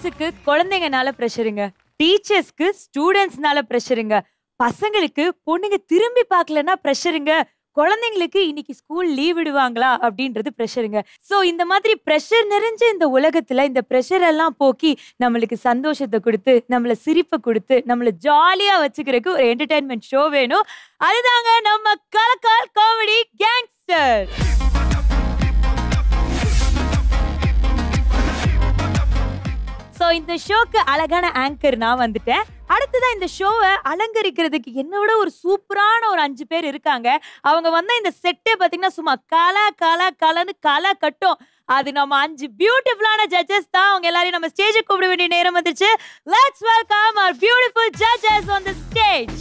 பேரண்ட்ஸுக்கு குழந்தைங்கனால ப்ரெஷருங்க டீச்சர்ஸ்க்கு ஸ்டூடெண்ட்ஸ்னால ப்ரெஷருங்க பசங்களுக்கு பொண்ணுங்க திரும்பி பார்க்கலன்னா ப்ரெஷருங்க குழந்தைங்களுக்கு இன்னைக்கு ஸ்கூல் லீவ் விடுவாங்களா அப்படின்றது ப்ரெஷருங்க சோ இந்த மாதிரி ப்ரெஷர் நிறைஞ்ச இந்த உலகத்துல இந்த ப்ரெஷர் எல்லாம் போக்கி நம்மளுக்கு சந்தோஷத்தை கொடுத்து நம்மள சிரிப்பை கொடுத்து நம்மள ஜாலியா வச்சுக்கிறதுக்கு ஒரு என்டர்டைன்மெண்ட் ஷோ வேணும் அதுதாங்க நம்ம கலக்கால் காமெடி கேங்ஸ்டர் சோ இந்த ஷோக்கு அழகான ஆங்கர் நான் வந்துட்டேன் அடுத்ததா இந்த ஷோவை அலங்கரிக்கிறதுக்கு என்னோட ஒரு சூப்பரான ஒரு அஞ்சு பேர் இருக்காங்க அவங்க வந்த இந்த செட்டே பாத்தீங்கன்னா சும்மா கல கல கலன்னு கலை கட்டும் அது நம்ம அஞ்சு பியூட்டிஃபுல்லான ஜட்ஜஸ் தான் அவங்க எல்லாரையும் நம்ம ஸ்டேஜுக்கு கூப்பிட வேண்டிய நேரம் வந்துருச்சு let's welcome our beautiful judges on the stage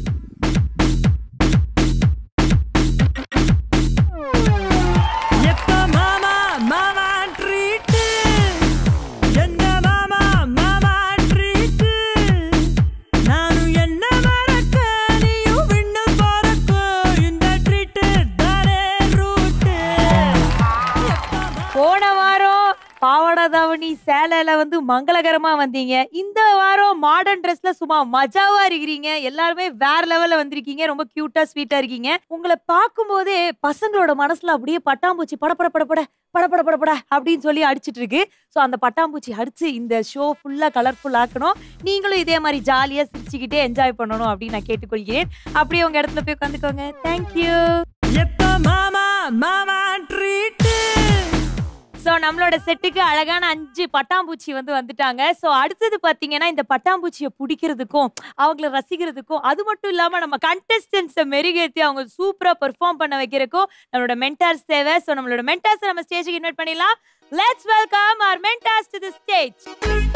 எப்ப மாமா மாமா ட்ரீட் என்ன மாமா மாமா ட்ரீட் நானும் என்ன மறக்க நீயும் விண்ணு பறக்க இந்த ட்ரீட் தானே ரூட் போன வாரம் பாவாடை தாவணி சேலையில வந்து மங்களகரமா வந்தீங்க இந்த வாரம் மாடர்ன் ட்ரெஸ்ல சும்மா மஜாவா இருக்கிறீங்க எல்லாருமே வேற லெவல்ல வந்திருக்கீங்க ரொம்ப கியூட்டா ஸ்வீட்டா இருக்கீங்க உங்களை பார்க்கும்போதே பசங்களோட மனசுல அப்படியே பட்டாம்பூச்சி படபட படபட படபட படபட அப்படின்னு சொல்லி அடிச்சிட்டு இருக்கு ஸோ அந்த பட்டாம்பூச்சி அடிச்சு இந்த ஷோ ஃபுல்லா கலர்ஃபுல் ஆக்கணும் நீங்களும் இதே மாதிரி ஜாலியா சிரிச்சுக்கிட்டே என்ஜாய் பண்ணணும் அப்படின்னு நான் கேட்டுக்கொள்கிறேன் அப்படியே உங்க இடத்துல போய் உட்காந்துக்கோங்க தேங்க்யூ எப்ப மாமா மாமா ட்ரீட் சோ நம்மளோட செட்டுக்கு அழகான அஞ்சு பட்டாம்பூச்சி வந்து வந்துட்டாங்க சோ அடுத்தது பாத்தீங்கன்னா இந்த பட்டாம்பூச்சியை பிடிக்கிறதுக்கும் அவங்கள ரசிக்கிறதுக்கும் அது மட்டும் இல்லாம நம்ம கண்டஸ்டன்ஸை மெருகேத்தி அவங்க சூப்பரா பெர்ஃபார்ம் பண்ண வைக்கிறதுக்கும் நம்மளோட மென்டார்ஸ் தேவை சோ நம்மளோட மென்டார்ஸ் நம்ம ஸ்டேஜுக்கு இன்வைட் பண்ணிடலாம் let's welcome our mentors to the stage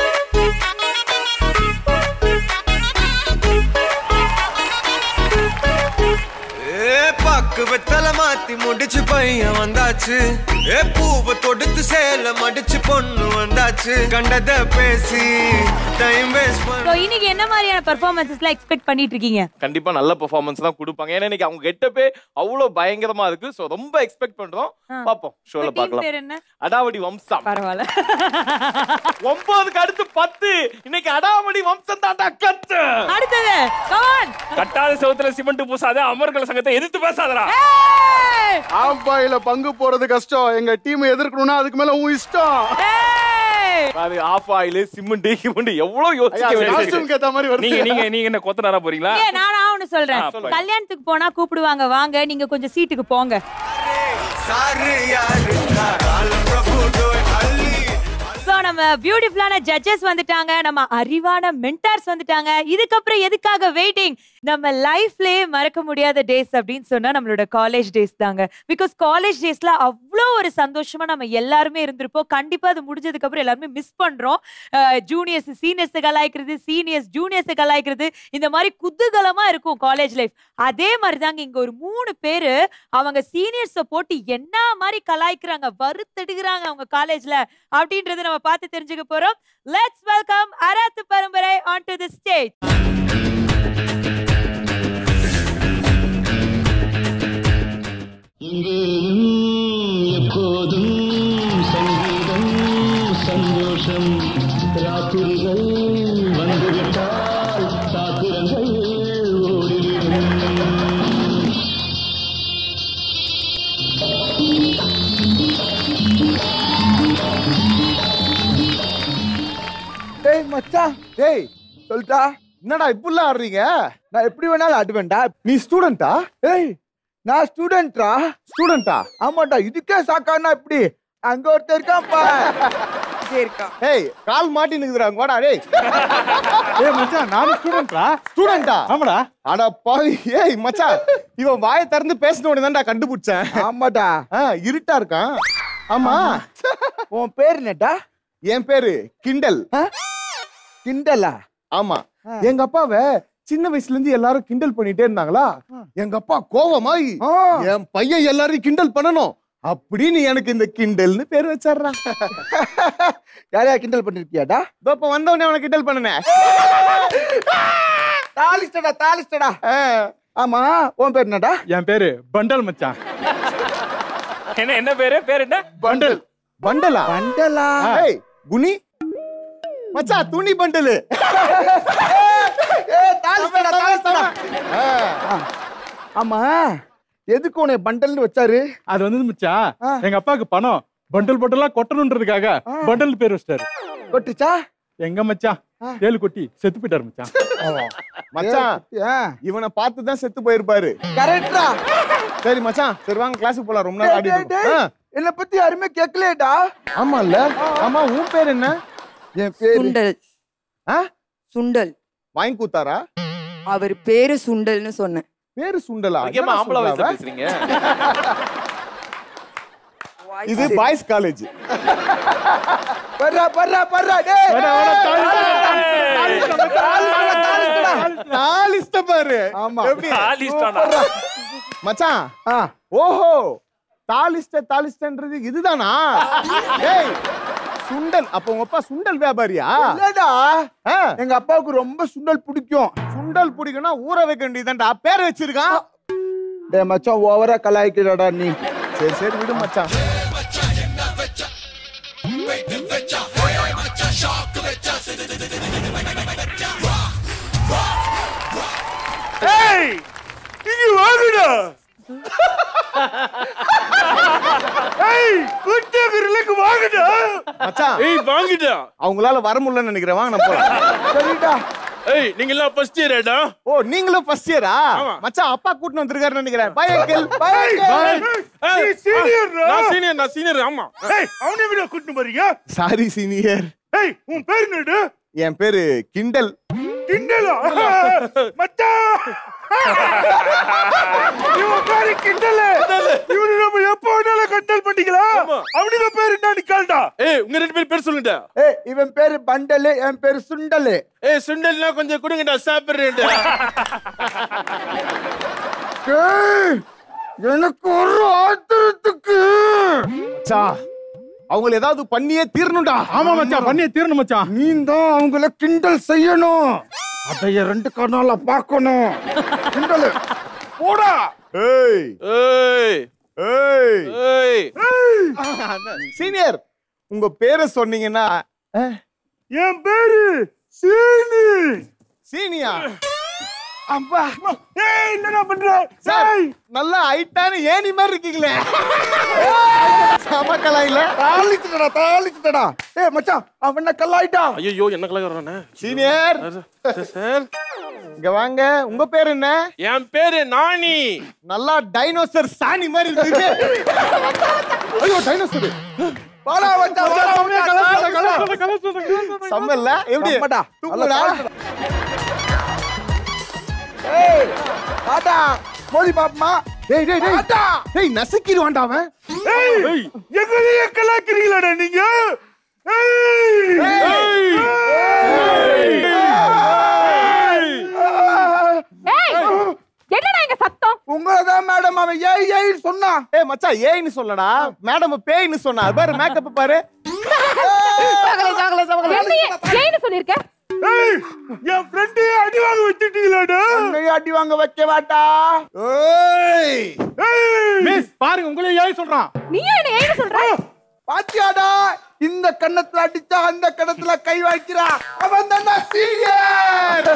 ஏ பாக்கு வெத்தல மாத்தி முடிச்சு பையன் வந்தாச்சு ஏ பூவை தொடுத்து சேல மடிச்சு பொண்ணு வந்தாச்சு கண்டத பேசி டைம் வேஸ்ட் சோ பண்ண இன்னைக்கு என்ன மாதிரியான பெர்ஃபார்மன்சஸ்லாம் எக்ஸ்பெக்ட் பண்ணிட்டு இருக்கீங்க கண்டிப்பா நல்ல பெர்ஃபார்மன்ஸ் தான் கொடுப்பாங்க ஏன்னா இன்னைக்கு அவங்க கெட்டப்பே அவ்வளவு பயங்கரமா இருக்கு சோ ரொம்ப எக்ஸ்பெக்ட் பண்றோம் ஆ. பாப்போம் ஷோல உங்க team பார்க்கலாம் பேர் என்ன அடாவடி வம்சம் பரவாயில்ல ஒன்பதுக்கு அடுத்து பத்து இன்னைக்கு அடாவடி வம்சம் தாண்டா கத்து அடுத்தது கமான் கட்டாத செவுத்துல சிமெண்ட் பூசாத அமர்கள் சங்கத்தை எதிர்த்து பேசாதடா ஆம்பாயில பங்கு போறது கஷ்டம் எங்க டீம் எதிர்க்கணும்னா அதுக்கு மேல உன் இஷ்டம் அது ஆஃப் ஆயில் சிமெண்ட் கிமெண்ட் எவ்வளவு யோசிக்க வேண்டியது காஸ்டியூம்க்கு ஏத்த மாதிரி வருது நீங்க நீங்க நீங்க என்ன கொத்தனாரா போறீங்களா ஏ நானா ஒண்ணு சொல்றேன் ஆ, சொல்லுங்க. கல்யாணத்துக்கு போனா கூப்பிடுவாங்க வாங்க நீங்க கொஞ்சம் சீட்டுக்கு போங்க சாரு யாரு கால பிரபு டோய் அள்ளி சோ நம்ம பியூட்டிஃபுல்லான ஜட்ஜஸ் வந்துட்டாங்க நம்ம அறிவான மென்டார்ஸ் வந்துட்டாங்க இதுக்கப்புறம் எதுக்காக வெயிட்டிங் நம்ம லைஃப்லயே மறக்க முடியாத டேஸ் அப்படின்னு சொன்னா நம்மளோட காலேஜ் டேஸ் தாங்க பிகாஸ் காலேஜ் டேஸ்ல அவ்வளோ ஒரு சந்தோஷமா நம்ம எல்லாருமே இருந்திருப்போம் கண்டிப்பா அது முடிஞ்சதுக்கு அப்புறம் எல்லாருமே மிஸ் பண்றோம் ஜூனியர்ஸ் சீனியர்ஸ் கலாய்க்கிறது சீனியர்ஸ் ஜூனியர்ஸ் கலாய்க்கிறது இந்த மாதிரி குதூகலமா இருக்கும் காலேஜ் லைஃப் அதே மாதிரி தாங்க இங்க ஒரு மூணு பேரு அவங்க சீனியர்ஸ போட்டு என்ன மாதிரி கலாய்க்கிறாங்க வறுத்தெடுக்கிறாங்க அவங்க காலேஜ்ல அப்படின்றத நம்ம பார்த்து தெரிஞ்சுக்க போறோம் லெட்ஸ் வெல்கம் அராத்து பரம்பரை ஆன் டு தி ஸ்டேஜ் எங்கேயும் எப்போதும் சங்கீதம் சந்தோஷம் ராத்திரிகள் வந்துவிட்டால் சாத்திரங்கள் ஓடிவிடும் டேய் மச்சான் டேய் சொல்லிட்டா என்னடா இப்படிலாம் ஆடுறீங்க நான் எப்படி வேணாலும் ஆடுவேன்டா நீ ஸ்டூடெண்டா ஏய் நான் ஸ்டூடெண்ட்ரா ஸ்டூடெண்டா ஆமாடா இதுக்கே சாக்கானா இப்படி அங்க ஒருத்தர் இருக்கான்ப்பா ஏய் கால் மாட்டி நிக்குதுடா வாடா டேய் ஏய் மச்சான் நான் ஸ்டூடெண்ட்ரா ஸ்டூடெண்டா ஆமாடா அட பாவி ஏய் மச்சான் இவன் வாயை திறந்து பேசின உடனே தான்டா கண்டுபிடிச்சேன் ஆமாடா இருட்டா இருக்கான் ஆமா உன் பேர் என்னடா என் பேரு கிண்டல் கிண்டலா ஆமா எங்க அப்பாவை சின்ன வயசுல இருந்து எல்லாரும் கிண்டல் பண்ணிட்டே இருந்தாங்களா எங்க அப்பா கோவமாயி என் பையன் எல்லாரையும் கிண்டல் பண்ணணும் அப்படின்னு எனக்கு இந்த கிண்டல்னு பேர் வச்சாடுறா யாரையா கிண்டல் பண்ணிருக்கியாடா இப்ப வந்தவனே அவனை கிண்டல் பண்ணுனேன் தாலிஸ்டடா தாலிஸ்டடா ஆமா உன் பேர் என்னடா என் பேரு பண்டல் மச்சான் என்ன என்ன பேரு பேர் என்ன பண்டல் பண்டலா பண்டலா ஏய் குனி மச்சான் துணி பண்டலு ஆமா எதுக்கு உன்னை பண்டல்னு வச்சாரு அது வந்து மச்சான் எங்க அப்பாவுக்கு பணம் பண்டல் பண்டலா கொட்டணுன்றதுக்காக பண்டல் பேர் வச்சிட்டாரு கொட்டுச்சா எங்க மச்சான் ஏழு கொட்டி செத்து போயிட்டாரு மச்சான் மச்சான் இவனை பார்த்து தான் செத்து போயிருப்பாரு கரெக்டா சரி மச்சான் சரி வாங்க கிளாஸுக்கு போலாம் ரொம்ப நேரம் ஆடிட்டு என்ன பத்தி யாருமே கேட்கலையேடா ஆமா இல்ல ஆமா உன் பேர் என்ன என் பேர் சுண்டல் ஆ? சுண்டல் வாங்கி கூத்தாரா அவர் பேரு சுண்டல்னு சொன்னேன் பேரு சுண்டலா ஏமா என்னடா ஆம்பளை வயசுல சொல்றா அவ? பேசுறீங்க இது பாய்ஸ் காலேஜ் பர்றா பர்றா பர்றா டேய் தாலிஸ்ட பாரு ஆமா எப்படி தாலிஸ்டாடா. சூப்பர்ரா. மச்சான் ஓஹோ தாலிஸ்ட தாலிஸ்டன்றது இதுதானா டேய் சுண்டல் அப்ப உங்க அப்பா சுண்டல் வியாபாரியா இல்லடா எங்க அப்பாவுக்கு ரொம்ப சுண்டல் பிடிக்கும் சுண்டல் பிடிக்கும்னா ஊற வைக்க வேண்டியதுதான்டா பேர் வச்சிருக்கான் டேய் மச்சான் ஓவரா கலாய்க்கிறடா நீ சரி சரி விடு மச்சான் ஏய் இங்க வாங்கடா ஏய் குட்டகிரிலுக்கு வாங்கடா மச்சான் ஏய் வாங்கடா அவங்களால வர முடியலன்னு நினைக்கிறேன் வாங்க நம்ம போலாம் சரிடா ஏய் நீங்க எல்லாம் ஃபர்ஸ்ட் இயர்டா ஓ நீங்களும் ஃபர்ஸ்ட் இயரா மச்சான் அப்பா கூட்டிட்டு வந்திருக்காருன்னு நினைக்கிறேன் பை அங்கிள் பை நீ சீனியர்டா நான் சீனியர் நான் சீனியர் ஆமா ஏய் அவனை விட கூட்டிட்டு போறீங்க சாரி சீனியர் ஏய் உன் பேர் என்னடு என் பேரு கிண்டல் கிண்டலா மச்சான் இவன் பேரு கிண்டல் இவனு நம்ம எப்போ வேணாலும் கண்டல் பண்ணிக்கலாம் அவனுக்கு பேர் என்ன கேள்டா ஏய் உங்க ரெண்டு பேர் பேர் சொல்லுங்க ஏய் இவன் பேரு பண்டலு என் பேரு சுண்டலு ஏய் சுண்டல்னா கொஞ்சம் கொடுங்கடா சாப்பிடுறேன் ஏய், எனக்கு ஒரு ஆத்திரத்துக்கு மச்சா அவங்கள ஏதாவது பண்ணியே தீரணும்டா ஆமா மச்சான் பண்ணியே தீரணும் மச்சான் நீ தான் அவங்கள கிண்டல் செய்யணும் அதைய ரெண்டு கண்ணால பார்க்கணும் கிண்டல் போடா ஏய் ஏய் ஏய் ஏய் சீனியர் உங்க பேரை சொன்னீங்கன்னா என் பேரு சீனி சீனியா அப்பா ஏய் என்னடா பண்ற சார் நல்லா ஹைட்டான ஏணி மாதிரி இருக்கீங்களே சமக்கலாயில தாளிச்சுடா தாளிச்சுடா ஏய் மச்சான் அவன் கல்லாயிட்டா ஐயோ என்ன கலகறானே சீனியர் சார் இங்க வாங்க உங்க பேர் என்ன என் பேரு நானி நல்லா டைனோசர் சாணி மாதிரி இருக்கு ஐயோ டைனோசர் வாடா வந்தா வாடா சம்மல்ல எப்படி தூக்குடா ஏய் ஆடா மோதி பாப்பமா டேய் டேய் டேய் டேய் நசுக்கிடுவான்டா அவன் ஏய் எங்களையே கலாக்கிறீங்களாடா நீங்க ஏய் என்னடா இங்க சத்தம் உங்களதான் மேடம் அவன் ஏய் ஏய் சொன்னா ஏய் மச்சான் ஏய்னு சொல்லடா மேடம் பேய்னு சொன்னா பாரு மேக்கப் பாரு ஏன்னு சொல்லிருக்க ஏய் என் ஃப்ரெண்ட் அடி வாங்க வச்சிட்டீங்களாடா உன்னையும் அடி வாங்க வைக்க மாட்டா ஏய் ஏய் மிஸ் பாருங்க உங்களே ஏன் சொல்றான் நீயும் என்ன ஏன்னு சொல்ற பாத்தியாடா இந்த கண்ணத்துல அடிச்சா அந்த கண்ணத்துல கை வைக்கிறா அவன் தான்டா சீனியர்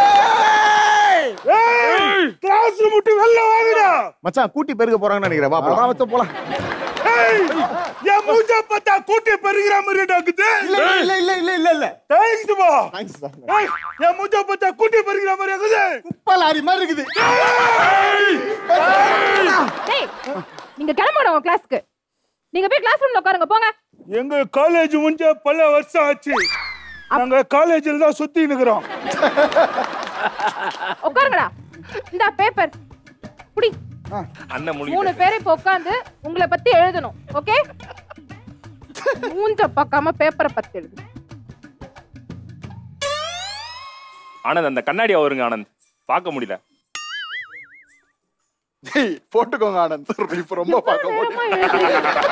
ஏய் கிளாஸ்ல மட்டும் வெளில வாங்கடா மச்சான் கூட்டி பெருக போறாங்கன்னு நினைக்கிறேன் வா போலாம் வச்ச போலாம் ஏய் என் மூஞ்ச பார்த்தா கூட்டி பெருகிற மாதிரி டாக்குது இல்ல இல்ல இல்ல இல்ல இல்ல இல்ல தேங்க்ஸ் பா தேங்க்ஸ் ஏய் என் மூஞ்ச பார்த்தா கூட்டி பெருகிற மாதிரி இருக்குது குப்பை லாரி மாதிரி இருக்குது டேய் நீங்க கிளம்பணும் உங்க கிளாஸ்க்கு நீங்க போய் கிளாஸ் ரூம்ல உட்காருங்க போங்க எங்க காலேஜ் முடிஞ்ச பல வருஷம் ஆச்சு நாங்க காலேஜில் தான் சுத்தி நிக்கிறோம் உட்காருங்கடா இந்த பேப்பர் புடி அண்ணன் மூணு பேரை இப்ப உட்காந்து உங்களை பத்தி எழுதணும் ஓகே மூஞ்ச பார்க்காம பேப்பரை பத்தி எழுது ஆனந்த் அந்த கண்ணாடி அவருங்க ஆனந்த் பார்க்க முடியல போட்டுக்கோங்க ஆனந்த் இப்ப ரொம்ப பார்க்க முடியும் வேகமா எழுது.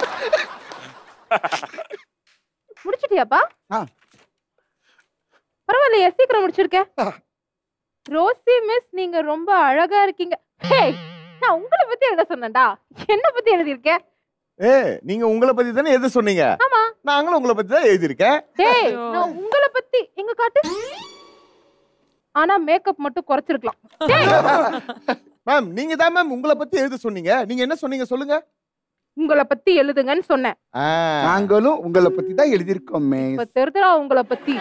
முடிச்சிட்டியாப்பா ஆ. பரவாயில்லையே சீக்கிரம் முடிச்சிருக்க ரோசி மிஸ் நீங்க ரொம்ப அழகா இருக்கீங்க ஹே நான் உங்களை பத்தி எழுத சொன்னேன்டா என்ன பத்தி எழுதியிருக்கேன் ஏ நீங்க உங்களை பத்தி தானே எது சொன்னீங்க ஆமா நாங்களும் உங்களை பத்தி தான் எழுதியிருக்கேன் டேய் நான் உங்களை பத்தி எங்க காட்டு ஆனா மேக்கப் மட்டும் குறைச்சிருக்கலாம் டேய், மேம் நீங்க தான் மேம் உங்களை பத்தி எழுத சொன்னீங்க நீங்க என்ன சொன்னீங்க சொல்லுங்க உங்களை பத்தி எழுதுங்கன்னு சொன்னேன் நாங்களும் உங்களை பத்தி தான் எழுதியிருக்கோமே இப்ப தெரிதுடா உங்களை பத்தி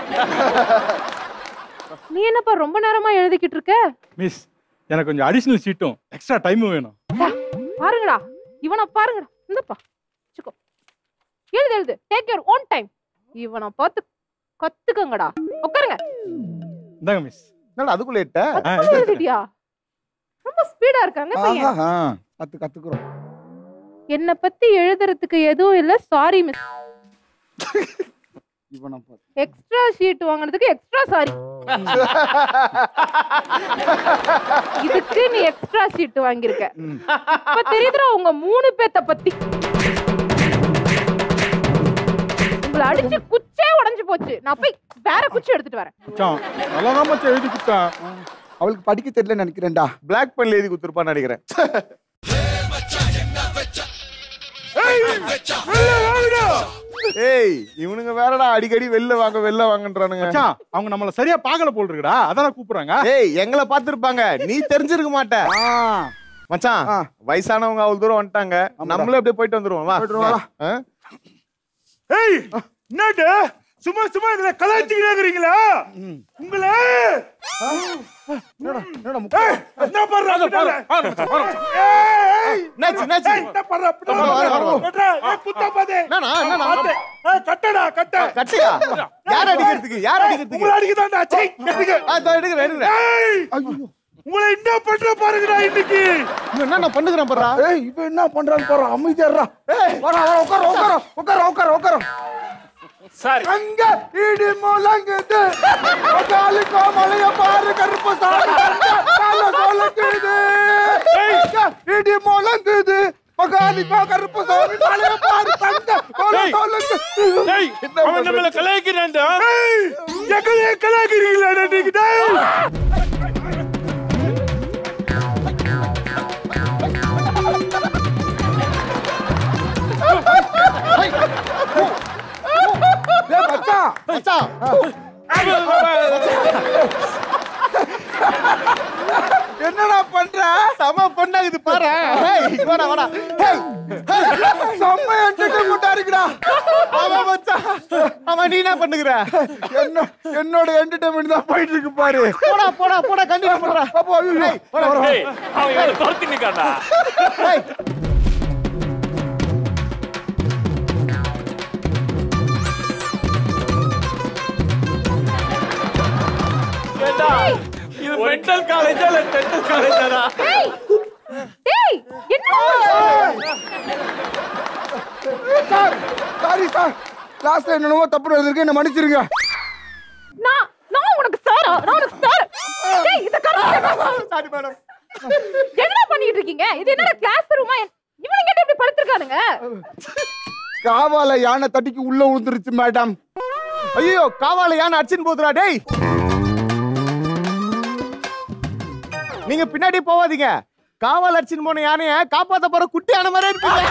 நீ என்னப்பா ரொம்ப நேரமா எழுதிக்கிட்டு இருக்க மிஸ் எனக்கு கொஞ்சம் அடிஷனல் சீட்டும் எக்ஸ்ட்ரா டைமும் வேணும் பாருங்கடா இவனை பாருங்கடா இந்தப்பா வச்சுக்கோ எழுது எழுது டேக் யுவர் ஓன் டைம் இவனை பார்த்து கத்துக்கங்கடா உட்காருங்க இந்தாங்க மிஸ் என்னடா அதுக்குள்ள இட்ட அப்பா எழுதிட்டியா ரொம்ப ஸ்பீடா இருக்காங்க பையன் ஆஹா, கத்து கத்துக்குறோம் என்ன பத்தி எழுதுறதுக்கு எதுவும் இல்ல சாரி மிஸ் இவனை பாரு. எக்ஸ்ட்ரா ஷீட் வாங்குனதுக்கு எக்ஸ்ட்ரா சாரி இதுக்கு நீ எக்ஸ்ட்ரா ஷீட் வாங்கியிருக்க இப்ப தெரியுதுடா உங்க மூணு பேத்த பத்தி உங்களை அடிச்சு குச்சே உடைஞ்சு போச்சு நான் போய் வேற குச்சி எடுத்துட்டு வரேன் மச்சான் நல்லா தான் மச்சான் எழுதி கொடுத்தேன் அவளுக்கு படிக்க தெரியல நினைக்கிறேன்டா பிளாக் பென்ல எழுதி கொடுத்துருப்பான்னு நினைக்கிறேன் ஏய் இவனுங்க வேறடா அடிக்கடி வெளில வாங்க வெளில வாங்கன்றானுங்க மச்சான் அவங்க நம்மள சரியா பார்க்கல போல் இருக்குடா அதான் கூப்பிடுறாங்க ஏய் எங்களை பார்த்திருப்பாங்க நீ தெரிஞ்சிருக்க மாட்ட மச்சான் வயசானவங்க அவ்வளவு தூரம் வந்துட்டாங்க நம்மளும் அப்படியே போயிட்டு வந்துருவோம் வா ஆ? ஏய் என்னட்டு சும்மா சும்மா இதுல கலாய்ச்சிக்கிட்டே இருக்கிறீங்களா உங்களை ஏய், என்ன பண்ற பின்னால? ஏய், ஏய், என்னாச்சு, என்னாச்சு? ஏய், என்ன பண்ற பின்னால? வர, வர, வர. கட்டுடா, ஏய், குத்தா பாதே. என்னண்ணா, என்னண்ணா? பாத்து. ஏய், கட்டுடா, கட்டு. கட்டியா யார் அடிக்கிறதுக்கு யார் அடிக்கிறதுக்கு உங்களை அடிக்குதாண்டா, சீ, எடுங்க. ஆ, இதோ எடுக்கிறேன் எடுக்கிறேன் ஏய், உங்களை என்ன பண்ற பாருங்கடா இன்னைக்கு இவன் என்ன நான் பண்ணுகிறேன் பாரா ஏய் இவன் என்ன பண்றான்னு பாரு அமைதியாடுறா ஏய் வாடா வாடா உட்கார உட்கார உட்கார உட்கார உட்கார சாரி அங்க இடி முழங்குது காலு கோமலைய பாரு கருப்பு சாமி கால சொல்லுக்குது அங்க இடி முழங்குது பகாலி பா கருப்பு சாமி மலைய பாரு தங்க கோல ஏய். சொல்லுக்கு ஏய், அவன் நம்மள கலாய்க்கிறான்டா. ஏய், எங்களையே கலாய்க்கிறீங்களா நீங்க டேய்? டேய் மச்சான் மச்சான் என்னடா பண்ற சம பொண்ணாகுது பாரு ஏய் வாடா வாடா ஏய் செம்ம என்டர்டைன்மெண்ட் இருக்குடா ஆமா மச்சான் ஆமா நீ என்ன பண்ணுகிற என்ன என்னோட என்டர்டைன்மெண்ட் தான் போயிட்டு இருக்கு பாரு போடா போடா போடா கண்டிப்பா பண்றா அப்போ ஐயோ டேய், அவன் இவனை துரத்தி நிக்கான்டா. ஏய் ஏண்டா, இது மென்டல் காலேஜா இல்ல டென்டல் காலேஜாடா டேய் டேய் என்ன சார் சாரி சார் கிளாஸ்ல என்னென்னமோ தப்பு நடந்திருக்கு என்ன மன்னிச்சிருங்க நான் நான் உனக்கு சாரா நான் உனக்கு சார் டேய் இத கரெக்ட் சாரி மேடம் என்ன பண்ணிட்டு இருக்கீங்க இது என்னடா கிளாஸ் ரூமா இவனுங்க என்ன இப்படி படுத்துருக்கானுங்க காவால யானை தட்டிக்கு உள்ள விழுந்துருச்சு மேடம் ஐயோ காவால யானை அடிச்சுன்னு போதுடா டேய் நீங்க பின்னாடி போவாதீங்க காவால் அடிச்சுன்னு போன யானைய காப்பாத்த போற குட்டி யானை மாதிரி இருக்கீங்க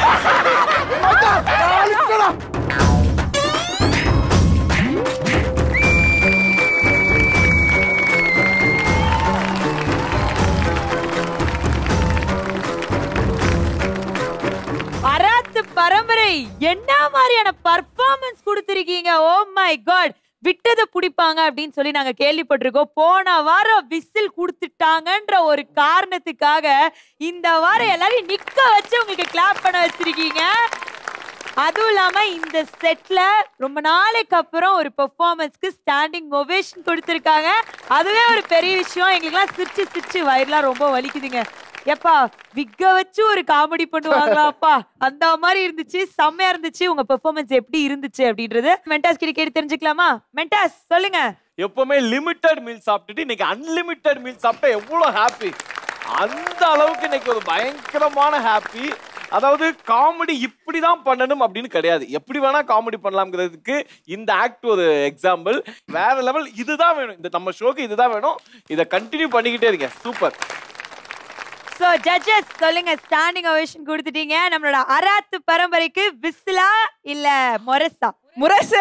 அராத்து பரம்பரை என்ன மாதிரியான பர்ஃபார்மன்ஸ் கொடுத்திருக்கீங்க ஓ மை காட் விட்டதை பிடிப்பாங்க அப்படின்னு சொல்லி நாங்க கேள்விப்பட்டிருக்கோம் போன வாரம் விசில் கொடுத்துட்டாங்கன்ற ஒரு காரணத்துக்காக இந்த வாரம் எல்லாரையும் நிக்க வச்சு உங்களுக்கு கிளாப் பண்ண வச்சிருக்கீங்க அதுவும் இல்லாம இந்த செட்ல ரொம்ப நாளைக்கு அப்புறம் ஒரு பெர்ஃபார்மன்ஸ்க்கு ஸ்டாண்டிங் ஒவேஷன் கொடுத்திருக்காங்க அதுவே ஒரு பெரிய விஷயம் எங்களுக்குலாம் சிரிச்சு சிரிச்சு வயிறுலாம் ரொம்ப வலிக்குதுங்க ஏப்பா விக்க வச்சு ஒரு காமெடி பண்ணுவாங்களாப்பா அந்த மாதிரி இருந்துச்சு செம்மையா இருந்துச்சு உங்க பெர்ஃபார்மன்ஸ் எப்படி இருந்துச்சு அப்படின்றது மென்டாஸ் கிட்ட கேட்டு தெரிஞ்சுக்கலாமா மென்டாஸ் சொல்லுங்க எப்பவுமே லிமிட்டட் மீல் சாப்பிட்டுட்டு இன்னைக்கு அன்லிமிட்டட் மீல் சாப்பிட்டா எவ்வளவு ஹாப்பி அந்த அளவுக்கு இன்னைக்கு ஒரு பயங்கரமான ஹாப்பி அதாவது காமெடி இப்படி தான் பண்ணணும் அப்படின்னு கிடையாது எப்படி வேணா காமெடி பண்ணலாம்ங்கிறதுக்கு இந்த ஆக்ட் ஒரு எக்ஸாம்பிள் வேற லெவல் இதுதான் வேணும் இந்த நம்ம ஷோக்கு இதுதான் வேணும் இதை கண்டினியூ பண்ணிக்கிட்டே இருங்க சூப்பர் சோ ஜட்ஜஸ் சொல்லுங்க ஸ்டாண்டிங் ஒவேஷன் கொடுத்துட்டீங்க நம்மளோட அராத்து பரம்பரைக்கு விசிலா இல்ல மொரசா முரசு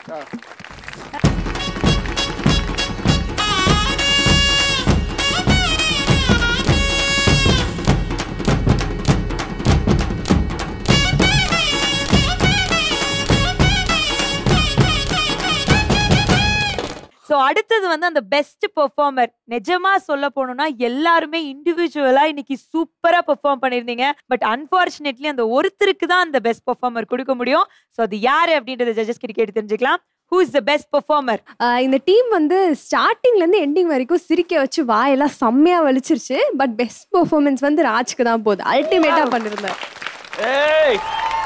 சோ அடுத்தது வந்து அந்த பெஸ்ட் பெர்ஃபார்மர் நிஜமா சொல்ல போனோம்னா எல்லாருமே இண்டிவிஜுவலா இன்னைக்கு சூப்பரா பெர்ஃபார்ம் பண்ணிருந்தீங்க பட் அன்பார்ச்சுனேட்லி அந்த ஒருத்தருக்கு தான் அந்த பெஸ்ட் பெர்ஃபார்மர் கொடுக்க முடியும் சோ அது யாரு அப்படின்றத ஜட்ஜஸ் கிட்ட கேட்டு தெரிஞ்சுக்கலாம் who is the best performer ஆஹ் இந்த டீம் வந்து ஸ்டார்டிங்ல இருந்து எண்டிங் வரைக்கும் சிரிக்க வச்சு வாயெல்லாம் செம்மையா வலிச்சிருச்சு பட் பெஸ்ட் பெர்ஃபார்மன்ஸ் வந்து ராஜ்க்கு தான் போகுது அல்டிமேட்டா பண்ணிருந்தார் ஏய்